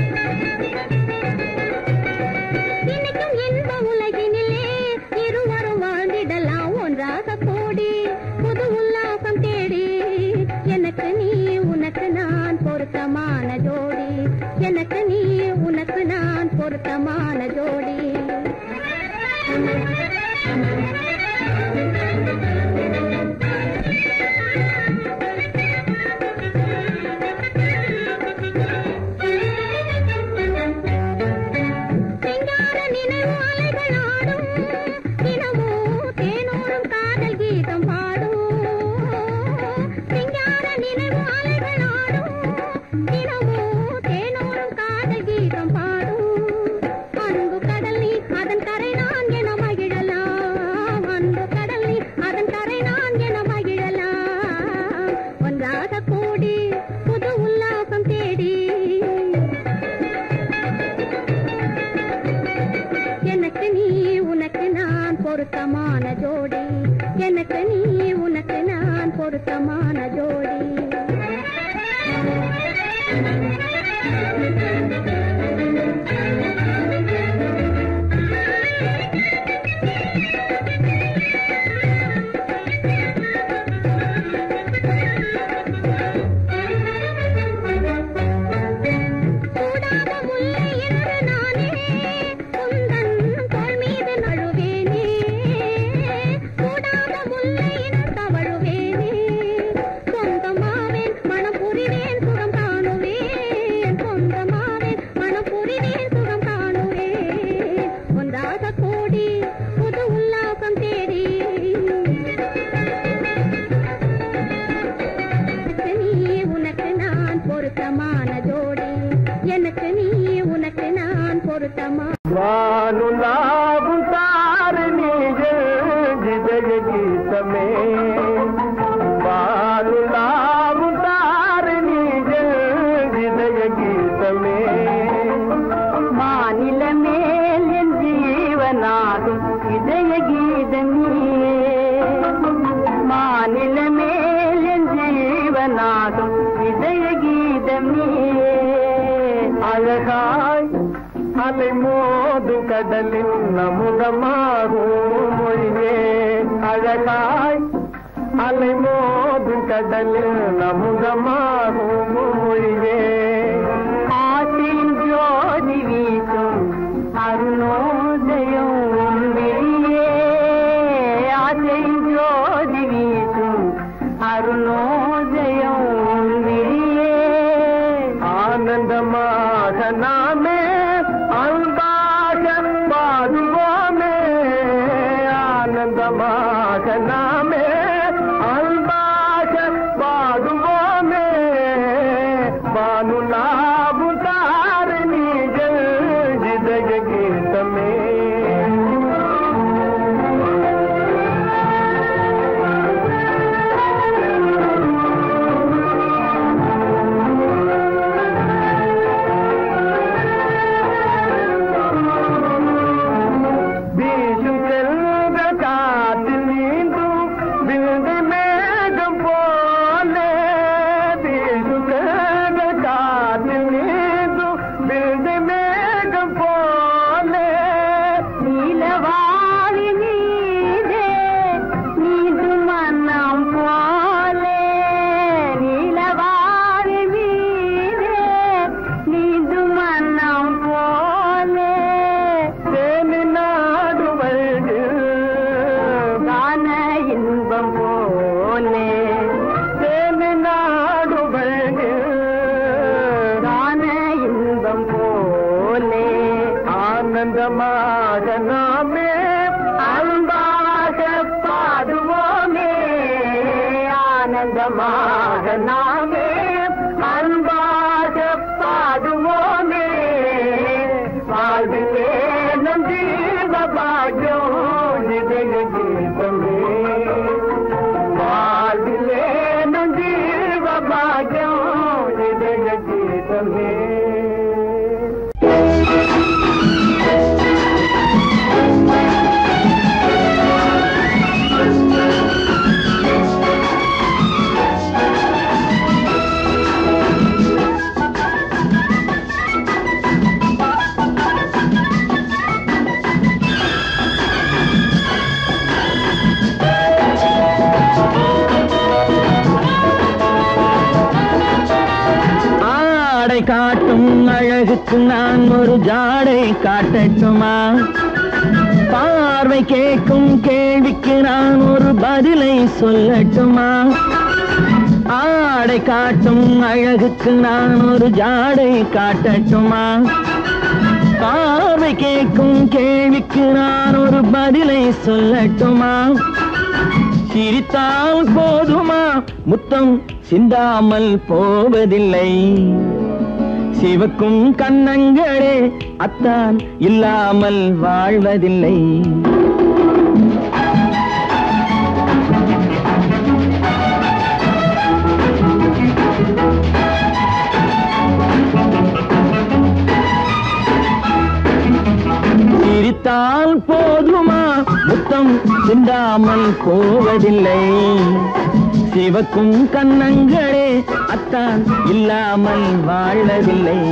இன்னைக்கும் இந்த உலகினிலே இருவரும் வாழ்ந்திடலாம் ஒன்றாக கூடி புது உல்லாசம் தேடி எனக்கு நீ உனக்கு நான் பொருத்தமான ஜோடி எனக்கு நீ உனக்கு நான் பொருத்தமான ஜோடி சிங்கார நினைவு அலைகள் ஆடும் தினமும் தேனோரும் காதல் கீதம் பாடும் சிங்கார நினைவு அலைகள் ஆடும் தினமும் தேனோரும் காதல் கீதம் பாடும் அன்பு கடல் நீ அதன் கரை நான் என மகிழலாம் அன்பு கடல் நீ அதன் கரை நான் என மகிழலாம் ஒன்றாக கூடி புது உல்லாசம் தேடி எனக்கு நீ உனக்கு நான் பொருத்தமான ஜோடி எனக்கு நீ உனக்கு நான் பொருத்தமான ஜோடி சூடாத முல்லை என்று நானே உந்தன் தோள் மீது நழுவேனே சூடாத முல்லை என்று தவழுவேனே சொந்தமாவேன் மனம் புரிவேன் சுகம் காணுவேன் சொந்தமாவேன் மனம் புரிவேன் சுகம் காணுவேன் ஒன்றாக கூடி புது உல்லாசம் தேடி எனக்கு நீ உனக்கு நான் பொருத்தமான ஜோடி எனக்கு நீ உனக்கு நான் பொருத்தமான வானுலாவும் தாரணிகள் ஜிதய கீதமே வானுலாவும் தாரணிகள் ஜிதய கீதமே மாநில மேல் என் ஜீவனாகும் இதய கீதமே மாநில மேல் என் ஜீவனாகும் இதய கீதமே அழகாய் அலை மோது கடலின் நமுதமாகும் மொழியே அழகாய் அலை மோது கடலில் நமுதமாகும் மொழியே ஆற்றின் ஜோதி வீசும் அருணோதயம் விழியே ஆற்றின் ஜோதி வீசும் அருணோதயம் விழியே ஆனந்தமாக நாமே அன்பாக பாடுவோமே ஆனந்தமாக நாமே அன்பாக பாடுவோமே வானு ராகமாக நாமே அன்பாக பாடுவோமே வாழ்விலே நம் ஜீவ பாக்கியம் நிதய தீபமே வாழ்விலே நம் ஜீவ பாக்கியம் நிதய தீபமே ஆடை காட்டும் அழகுக்கு நான் ஒரு ஜாடை காட்டட்டுமா பார்வை கேட்கும் கேள்விக்கு நான் ஒரு பதிலை சொல்லட்டுமா ஆடை காட்டும் அழகுக்கு நான் ஒரு ஜாடை காட்டட்டுமா பார்வை கேட்கும் கேள்விக்கு நான் ஒரு பதிலை சொல்லட்டுமா சிரித்தால் போதுமா முத்தம் சிந்தாமல் போவதில்லை சிவக்கும் கண்ணங்களே அத்தான் இல்லாமல் வாழ்வதில்லை சிரித்தால் போதுமா முத்தம் சிந்தாமல் போவதில்லை சிவக்கும் கண்ணங்களே அத்தான் இல்லாமல் வாழ்வதில்லை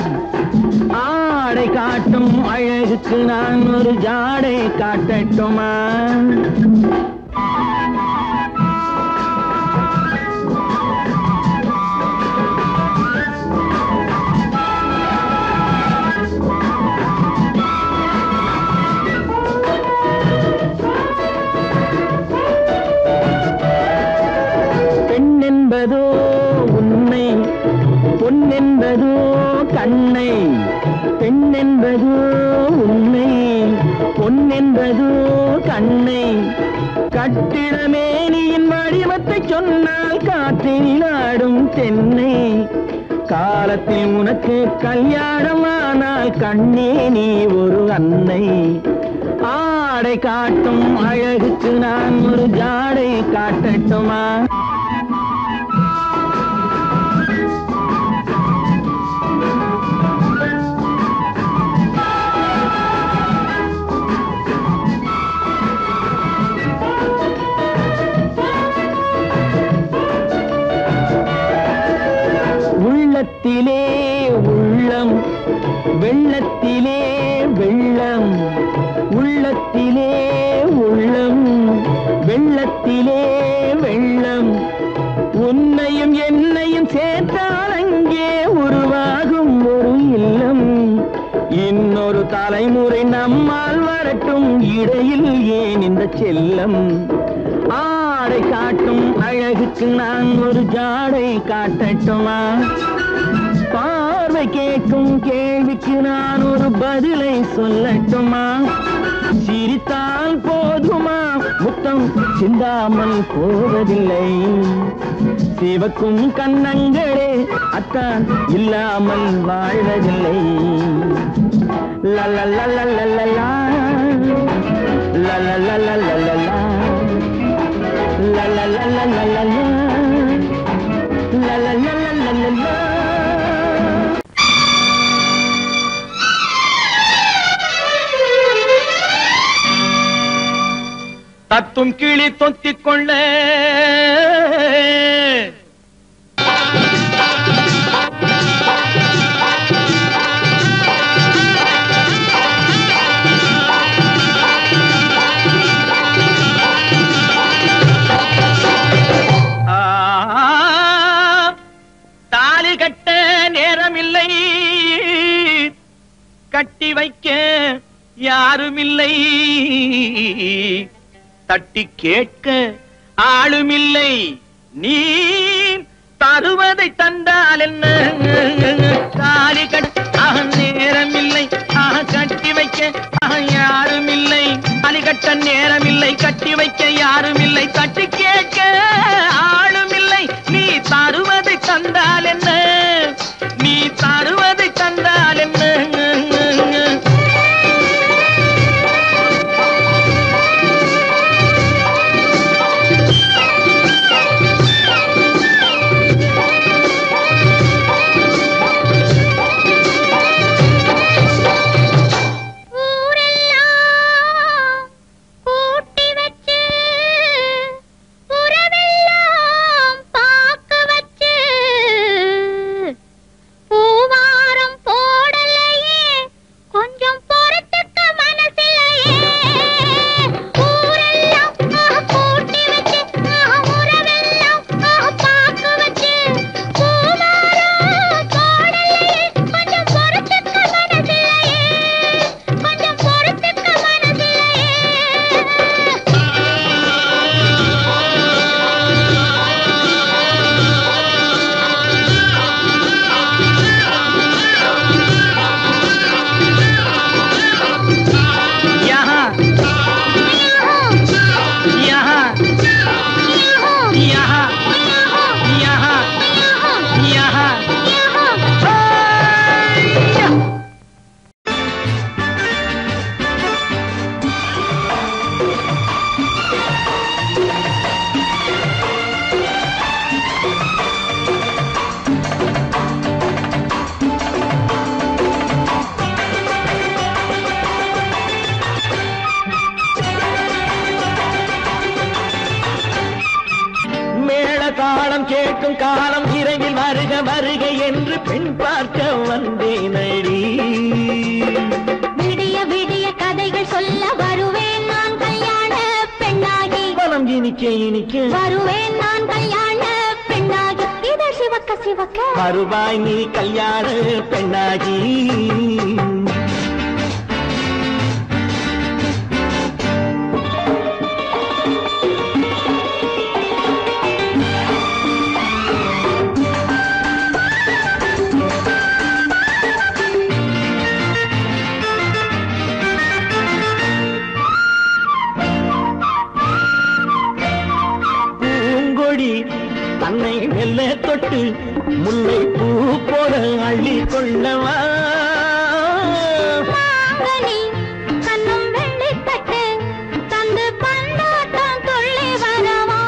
ஆடை காட்டும் அழகுக்கு நான் ஒரு ஜாடை காட்டட்டுமா பெண் என்பதோ உண்மை பொன் என்பதோ கண்ணை பெண் என்பதோ உண்மை பொன் என்பதோ கண்ணை கட்டிடமேனியின் வடிவத்தை சொன்னால் காற்றில் ஆடும் தென்னை காலத்தில் உனக்கு கல்யாணமானால் கண்ணே நீ ஒரு அன்னை ஆடை காட்டும் அழகுக்கு நான் ஒரு ஜாடை காட்டட்டுமா உள்ளத்திலே உள்ளம் வெள்ளத்திலே வெள்ளம் உள்ளத்திலே உள்ளம் வெள்ளத்திலே வெள்ளம் உன்னையும் என்னையும் சேர்த்தால் அங்கே உருவாகும் ஒரு இல்லம் இன்னொரு தலைமுறை நம்மால் வரட்டும் இடையில் ஏன் இந்த செல்லம் ஆடை காட்டும் அழகுக்கு நான் ஒரு ஜாடை காட்டட்டுமா பார்வை கேட்கும் கேள்விக்கு நான் ஒரு பதிலை சொல்லட்டுமா சிரித்தால் போதுமா முத்தம் சிந்தாமல் போவதில்லை சிவக்கும் கண்ணங்களே அத்தான் இல்லாமல் வாழ்வதில்லை லலலலலலலா. லலலலலலலா. லலலலலலலா. லலலலலலலா. தத்தும் கிளி தொத்திக் கொள்ள ஆ, தாலி கட்ட நேரமில்லை கட்டி வைக்க யாருமில்லை தட்டி கேட்க ஆளுமில்லை நீ தருவதை தந்தால் என்ன தாலி கட்ட நேரமில்லை ஆஹ், கட்டி வைக்க ஆஹ், யாருமில்லை தாலி கட்ட நேரமில்லை கட்டி வைக்க யாருமில்லை தட்டி கேட்க ஆளுமில்லை தாளம் கேட்கும் காலம் விரைவில் வருக வருக என்று பெண் பார்க்க வந்தேன் அடி விடிய விடிய கதைகள் சொல்ல வருவேன் நான் கல்யாண பெண்ணாகி மனம் இனிக்க இனிக்க வருவேன் நான் கல்யாண பெண்ணாகி இதழ் சிவக்க சிவக்க வருவாய் நீ கல்யாண பெண்ணாகி பூங்கொடி தன்னை மெல்ல தொட்டு முல்லை பூ போல அள்ளி கொள்ளவா மாங்கனி கண்ணும் வெள்ளித்தட்டு தந்து பந்தாட்டம் துள்ளி வரவா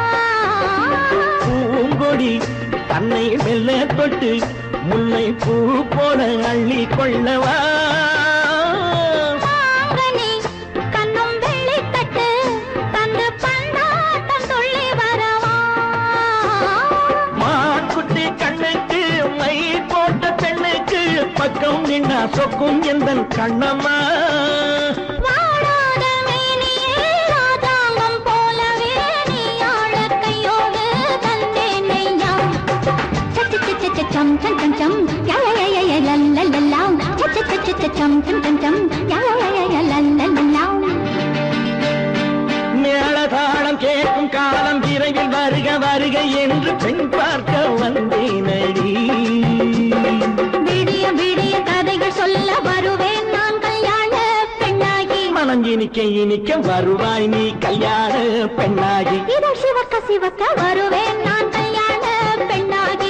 பூங்கொடி தன்னை மெல்ல தொட்டு முல்லை பூ போல அள்ளி கொள்ளவா மாங்கனி கண்ணும் வெள்ளித்தட்டு தந்து பந்தாட்டம் துள்ளி வரவா மாக்குட்டி கண்ணுக்கு மை போட்ட பெண்ணுக்கு பக்கம் நின்னா சொக்கும் எந்த கண்ணம்மா வாடாத மேனியே ராஜாங்கம் போலவே நீ ஆழக் கையோடு தந்தேன் நெய்யா. சச்சு சச்சு சச்சு சம் சம் சம் சம் யா யா யா யா யா லல் லல் லல் லாவ். சச்சு சச்சு சச்சு சம் சம் சம் சம் யா யா யா யா யா லல் லல் லல் லாவ். மேளதாளம் கேட்கும் காலம் விரைவில் வருக வருக என்று பெண் பார்க்க வந்தேனடி விடிய விடிய கதைகள் சொல்ல வருவேன் நான் கல்யாண பெண்ணாகி மனம் இனிக்க இனிக்க வருவாய் நீ கல்யாண பெண்ணாகி இதழ் சிவக்க சிவக்க வருவேன் நான் கல்யாண பெண்ணாகி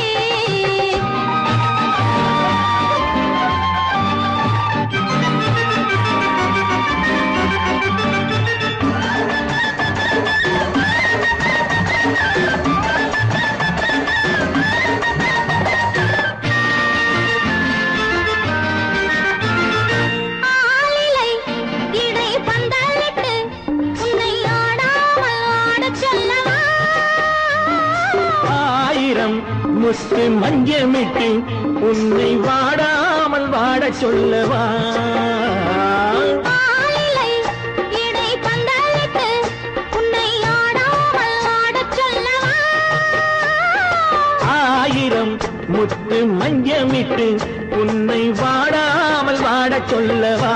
ஆளிலை இடை பந்தலிட்டு உன்னை ஆடாமல் ஆடச் சொல்லவா ஆயிரம் முத்து மஞ்சமிட்டு உன்னை வாடாமல் வாடச் சொல்லவா ஆளிலை இடை பந்தலிட்டு உன்னை ஆடாமல் ஆடச் சொல்லவா ஆயிரம் முத்து மஞ்சமிட்டு உன்னை வாடாமல் வாடச் சொல்லவா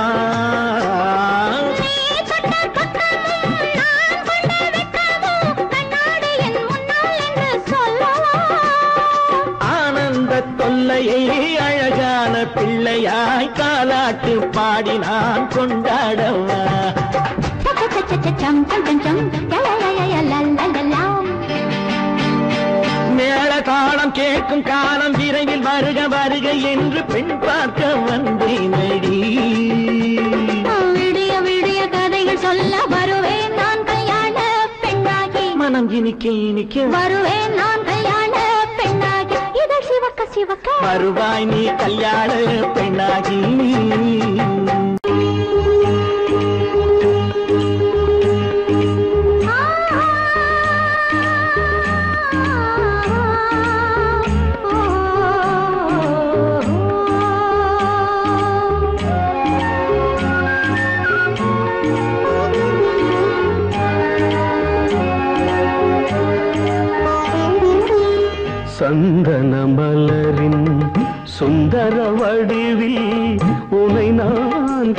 நீ தொட்ட பக்கமும் நான் கொண்ட வெட்கமும் கண்ணாடி என் முன்னால் என்று சொல்லவா ஆனந்த தொல்லையை அழகான பிள்ளையாய் காலாட்டு பாடி நான் கொண்டாடவா சம் சம் சம் சம் யா யா யா யா யா லா லா லா லா மேள தாளம் கேட்கும் காலம் விரைவில் வருக வருக என்று பெண் பார்க்க வந்தேனடி விடிய விடிய கதைகள் சொல்ல வருவேன் நான் கல்யாண பெண்ணாகி மனம் இனிக்க இனிக்க வருவேன் நான் கல்யாண பெண்ணாகி இதழ் சிவக்க சிவக்க வருவாய் நீ கல்யாண பெண்ணாகி சந்தன மலரின் சுந்தர வடிவில் உனை நான்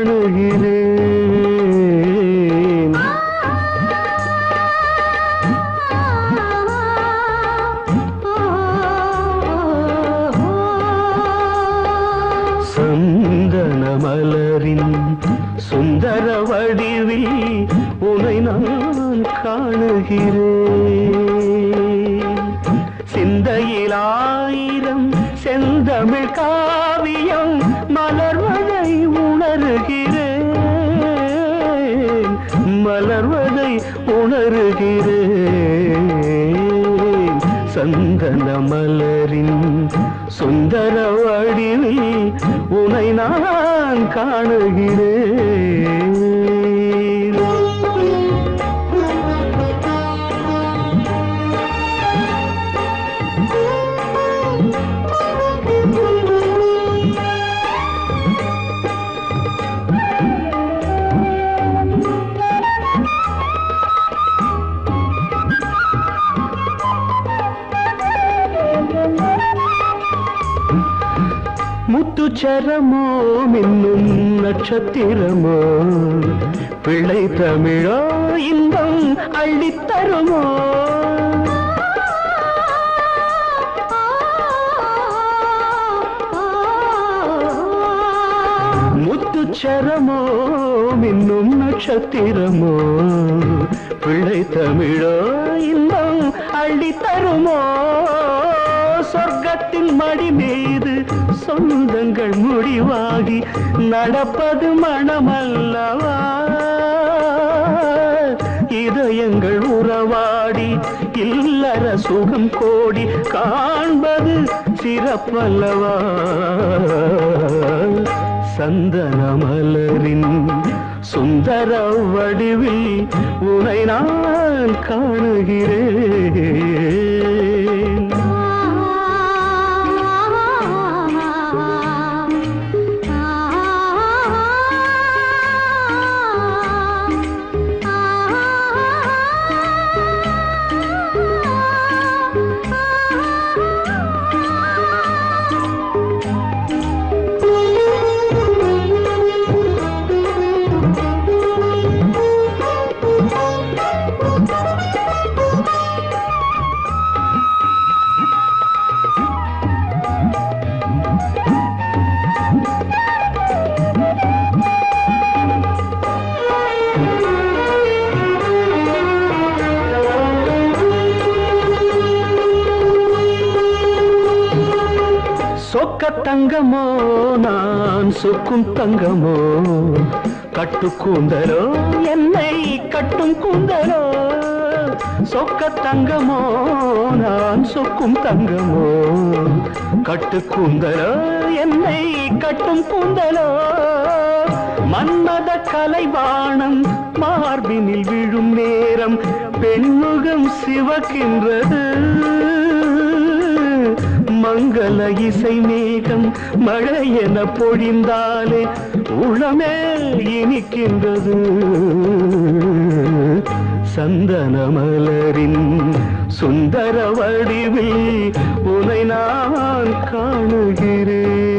காணுகிறேன் சந்தன மலரின் சுந்தர வடிவில் உனை நான் காணுகிறேன் சிந்தையில் ஆயிரம் செந்தமிழ் காவியம் மலர்வதை உணர்கிறேன் மலர்வதை உணர்கிறேன் சந்தன மலரின் சுந்தர வடிவில் உனை நான் காணுகிறேன் முத்துச்சரமோ மின்னும் நட்சத்திரமோ பிள்ளை தமிழோ இன்பம் அள்ளித்தருமோ முத்துச்சரமோ மின்னும் நட்சத்திரமோ பிள்ளை தமிழோ இன்பம் அள்ளித்தருமோ சொர்க்கத்தின் மடி மீது சொந்தங்கள் முடிவாகி நடப்பது மனமல்லவா இதயங்கள் உறவாடி இல்லற சுகம் கோடி காண்பது சிறப்பல்லவா சந்தன மலரின் சுந்தர வடிவில் உனை நான் காணுகிறேன் சொக்க தங்கமோ நான் சொக்கும் தங்கமோ கட்டு கூந்தலோ என்னை கட்டும் கூந்தலோ சொக்க தங்கமோ நான் சொக்கும் தங்கமோ கட்டு கூந்தலோ என்னை கட்டும் கூந்தலோ மன்மத கலைவாணம் மார்பினில் விழும் நேரம் பெண்முகம் சிவக்கின்றது மங்கள இசை மேகம் மழை என பொழிந்தாலே உளமே இனிக்கின்றது சந்தன மலரின் சுந்தர வடிவில் உனை நான் காணுகிறேன்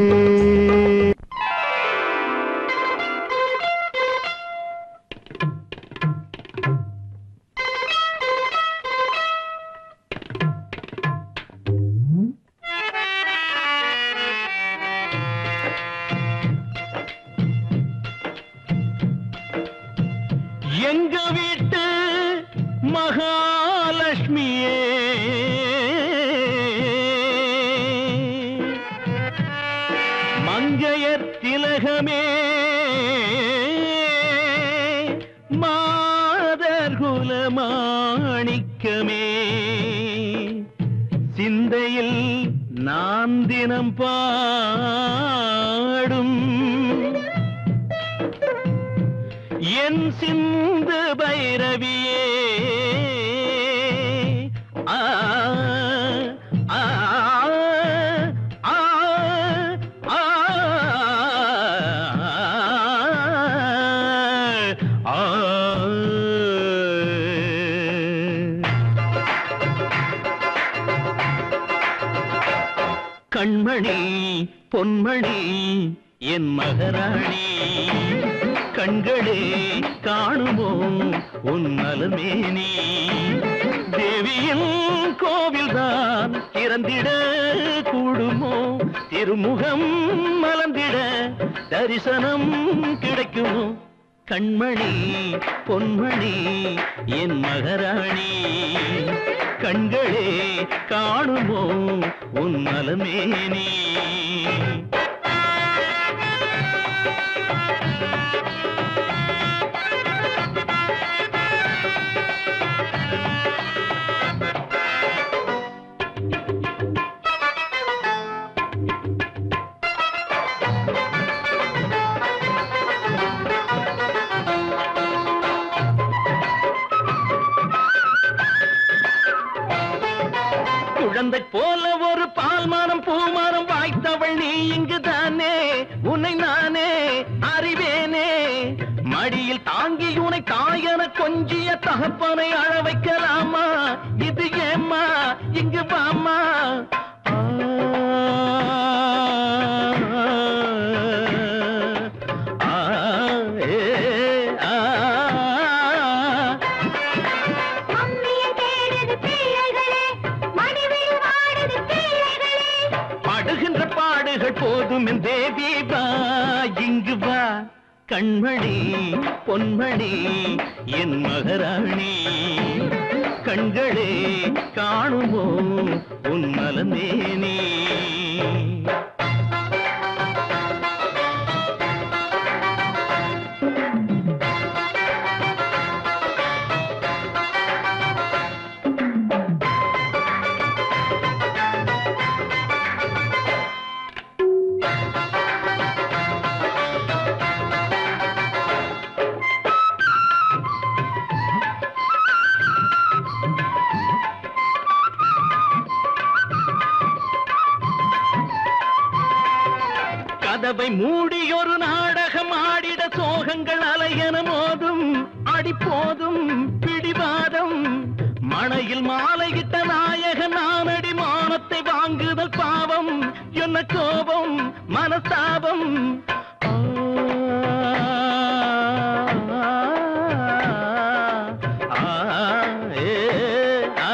எங்க வீட்டு மகாலட்சுமியே மங்கையர் திலகமே மாதர் குலமாணிக்கமே சிந்தையில் நான் தினம் பாடும் என் சிந்து பைரவியே ஆ, ஆ, ஆ, ஆ, ஆ, ஆ. கண்மணி பொன்மணி என் மகராணி கண்களே காணுமோ உன் நலமேனி தேவியின் கோவில்தான் திறந்திட கூடுமோ திருமுகம் மலர்ந்திட தரிசனம் கிடைக்குமோ கண்மணி பொன்மணி என் மகராணி கண்களே காணுமோ உன் நலமேனி குழந்தை போல ஒரு பால்மானம் பூமானம் வாய்த்தவள் நீ இங்கு தானே உன்னை நானே அறிவேனே மடியில் தாங்கி உனை தாயன கொஞ்சிய தகப்பனை அழ வைக்கலாமா இது ஏம்மா இங்கு வாமா ஆ போதும் என் தேவி வா இங்கு வா கண்மணி பொன்மணி என் மகராணி கண்களே காணுமோ உன் மலந்தேனே கதவை மூடி ஒரு நாடகம் ஆடிட சோகங்கள் அலையன மோதும் அடி போதும் பிடிவாதம் மணையில் மாலையிட்ட நாயக நானடி மானத்தை வாங்குதல் பாவம் என்ன கோபம் மனஸ்தாபம் ஆ, ஆ, ஏ, ஆ.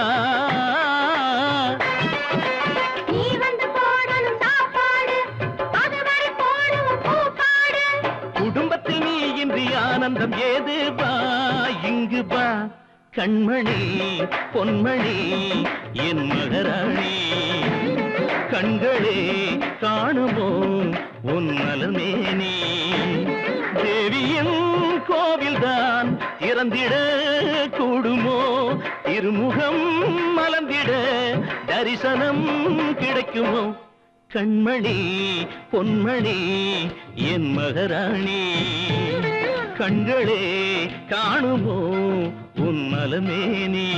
நீ வந்து போடணும் சாப்பாடு அதுவரை போடுவோம் பூப்பாடு குடும்பத்தில் நீ இன்றி ஆனந்தம் ஏது வா இங்கு வா கண்மணி பொன்மணி என் மகராணி கண்களே காணுமோ உன் மலர்மேனி தேவியின் கோவில்தான் திறந்திட கூடுமோ இருமுகம் மலர்ந்திட தரிசனம் கிடைக்குமோ கண்மணி பொன்மணி என் மகராணி கண்களே காணுமோ உன் மலமேனி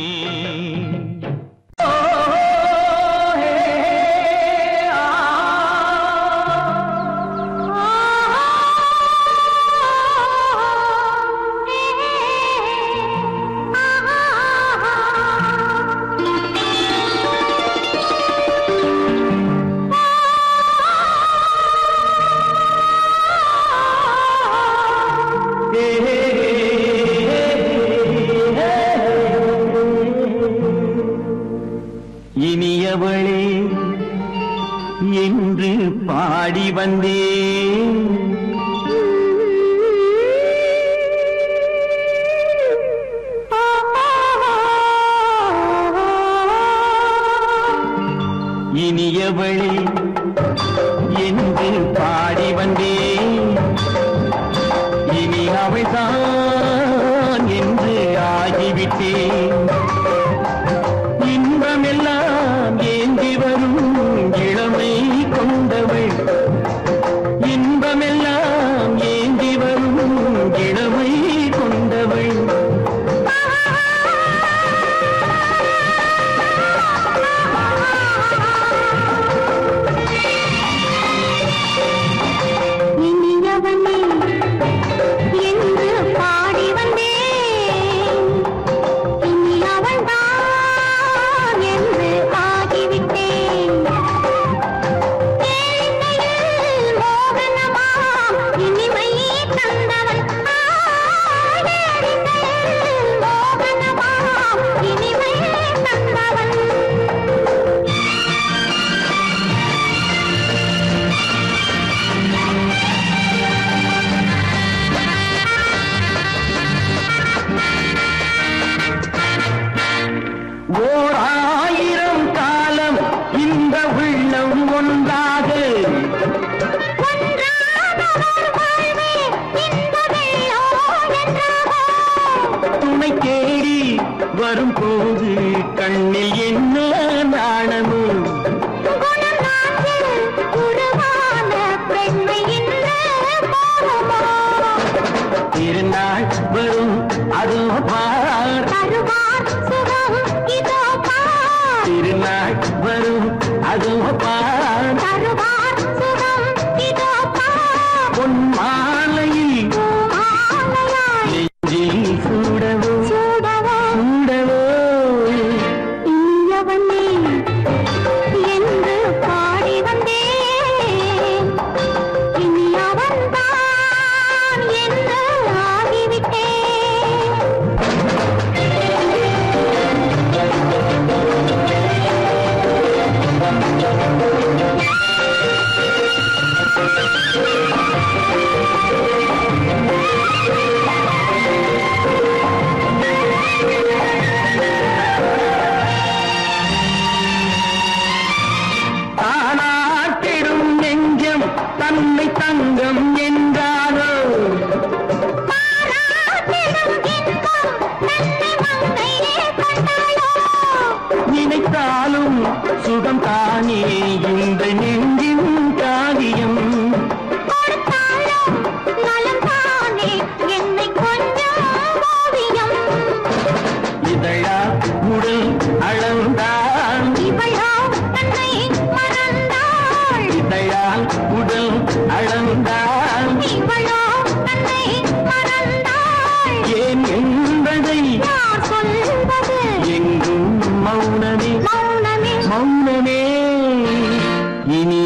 இனியவளே என்று பாடி வந்தேன் இனியவளே என்று பாடி வந்தேன் இனி அவள்தான் என்று ஆகிவிட்டேன் இன்பமெல்லாம் ஏந்தி வரும் இளமை கொண்டவள் இன்பமெல்லாம் ஏந்தி வரும் இளமை கொண்டவள் இனியவனே என்று பாடி வந்தேன் இனி அவள்தான் என்று ஆகிவிட்டேன் கேளிக்கையில் மோகனமாம் இனிமை தந்தவள் ஆ, கேளிக்கையில் மோகனமாம் இனிமை தந்தவள் ஓர் ஆயிரம் காலம் இந்த உள்ளம் ஒன்றாக துணை தேடி வரும்போது கண்ணில் என்ன நாணமும் திருநாள் வரும் அதோ பார் திருநாள் வரும் அதோ பார் பொன் மாலையில் நெஞ்சில் சூடவோ சூடவோ என்று பாடி வந்தேன் இனி அவன்தான் என்று ஆகிவிட்டேன் ஆ சொந்தம் என்றாரோ நினைத்தாலும் சுகம் தானே இந்த நெஞ்சின் காரியம் இதழா உடல் அளந்தான் இதழால் உடல் அளந்தான் ஏன் என்பதை எங்கும் மௌனமே மௌனமே இனி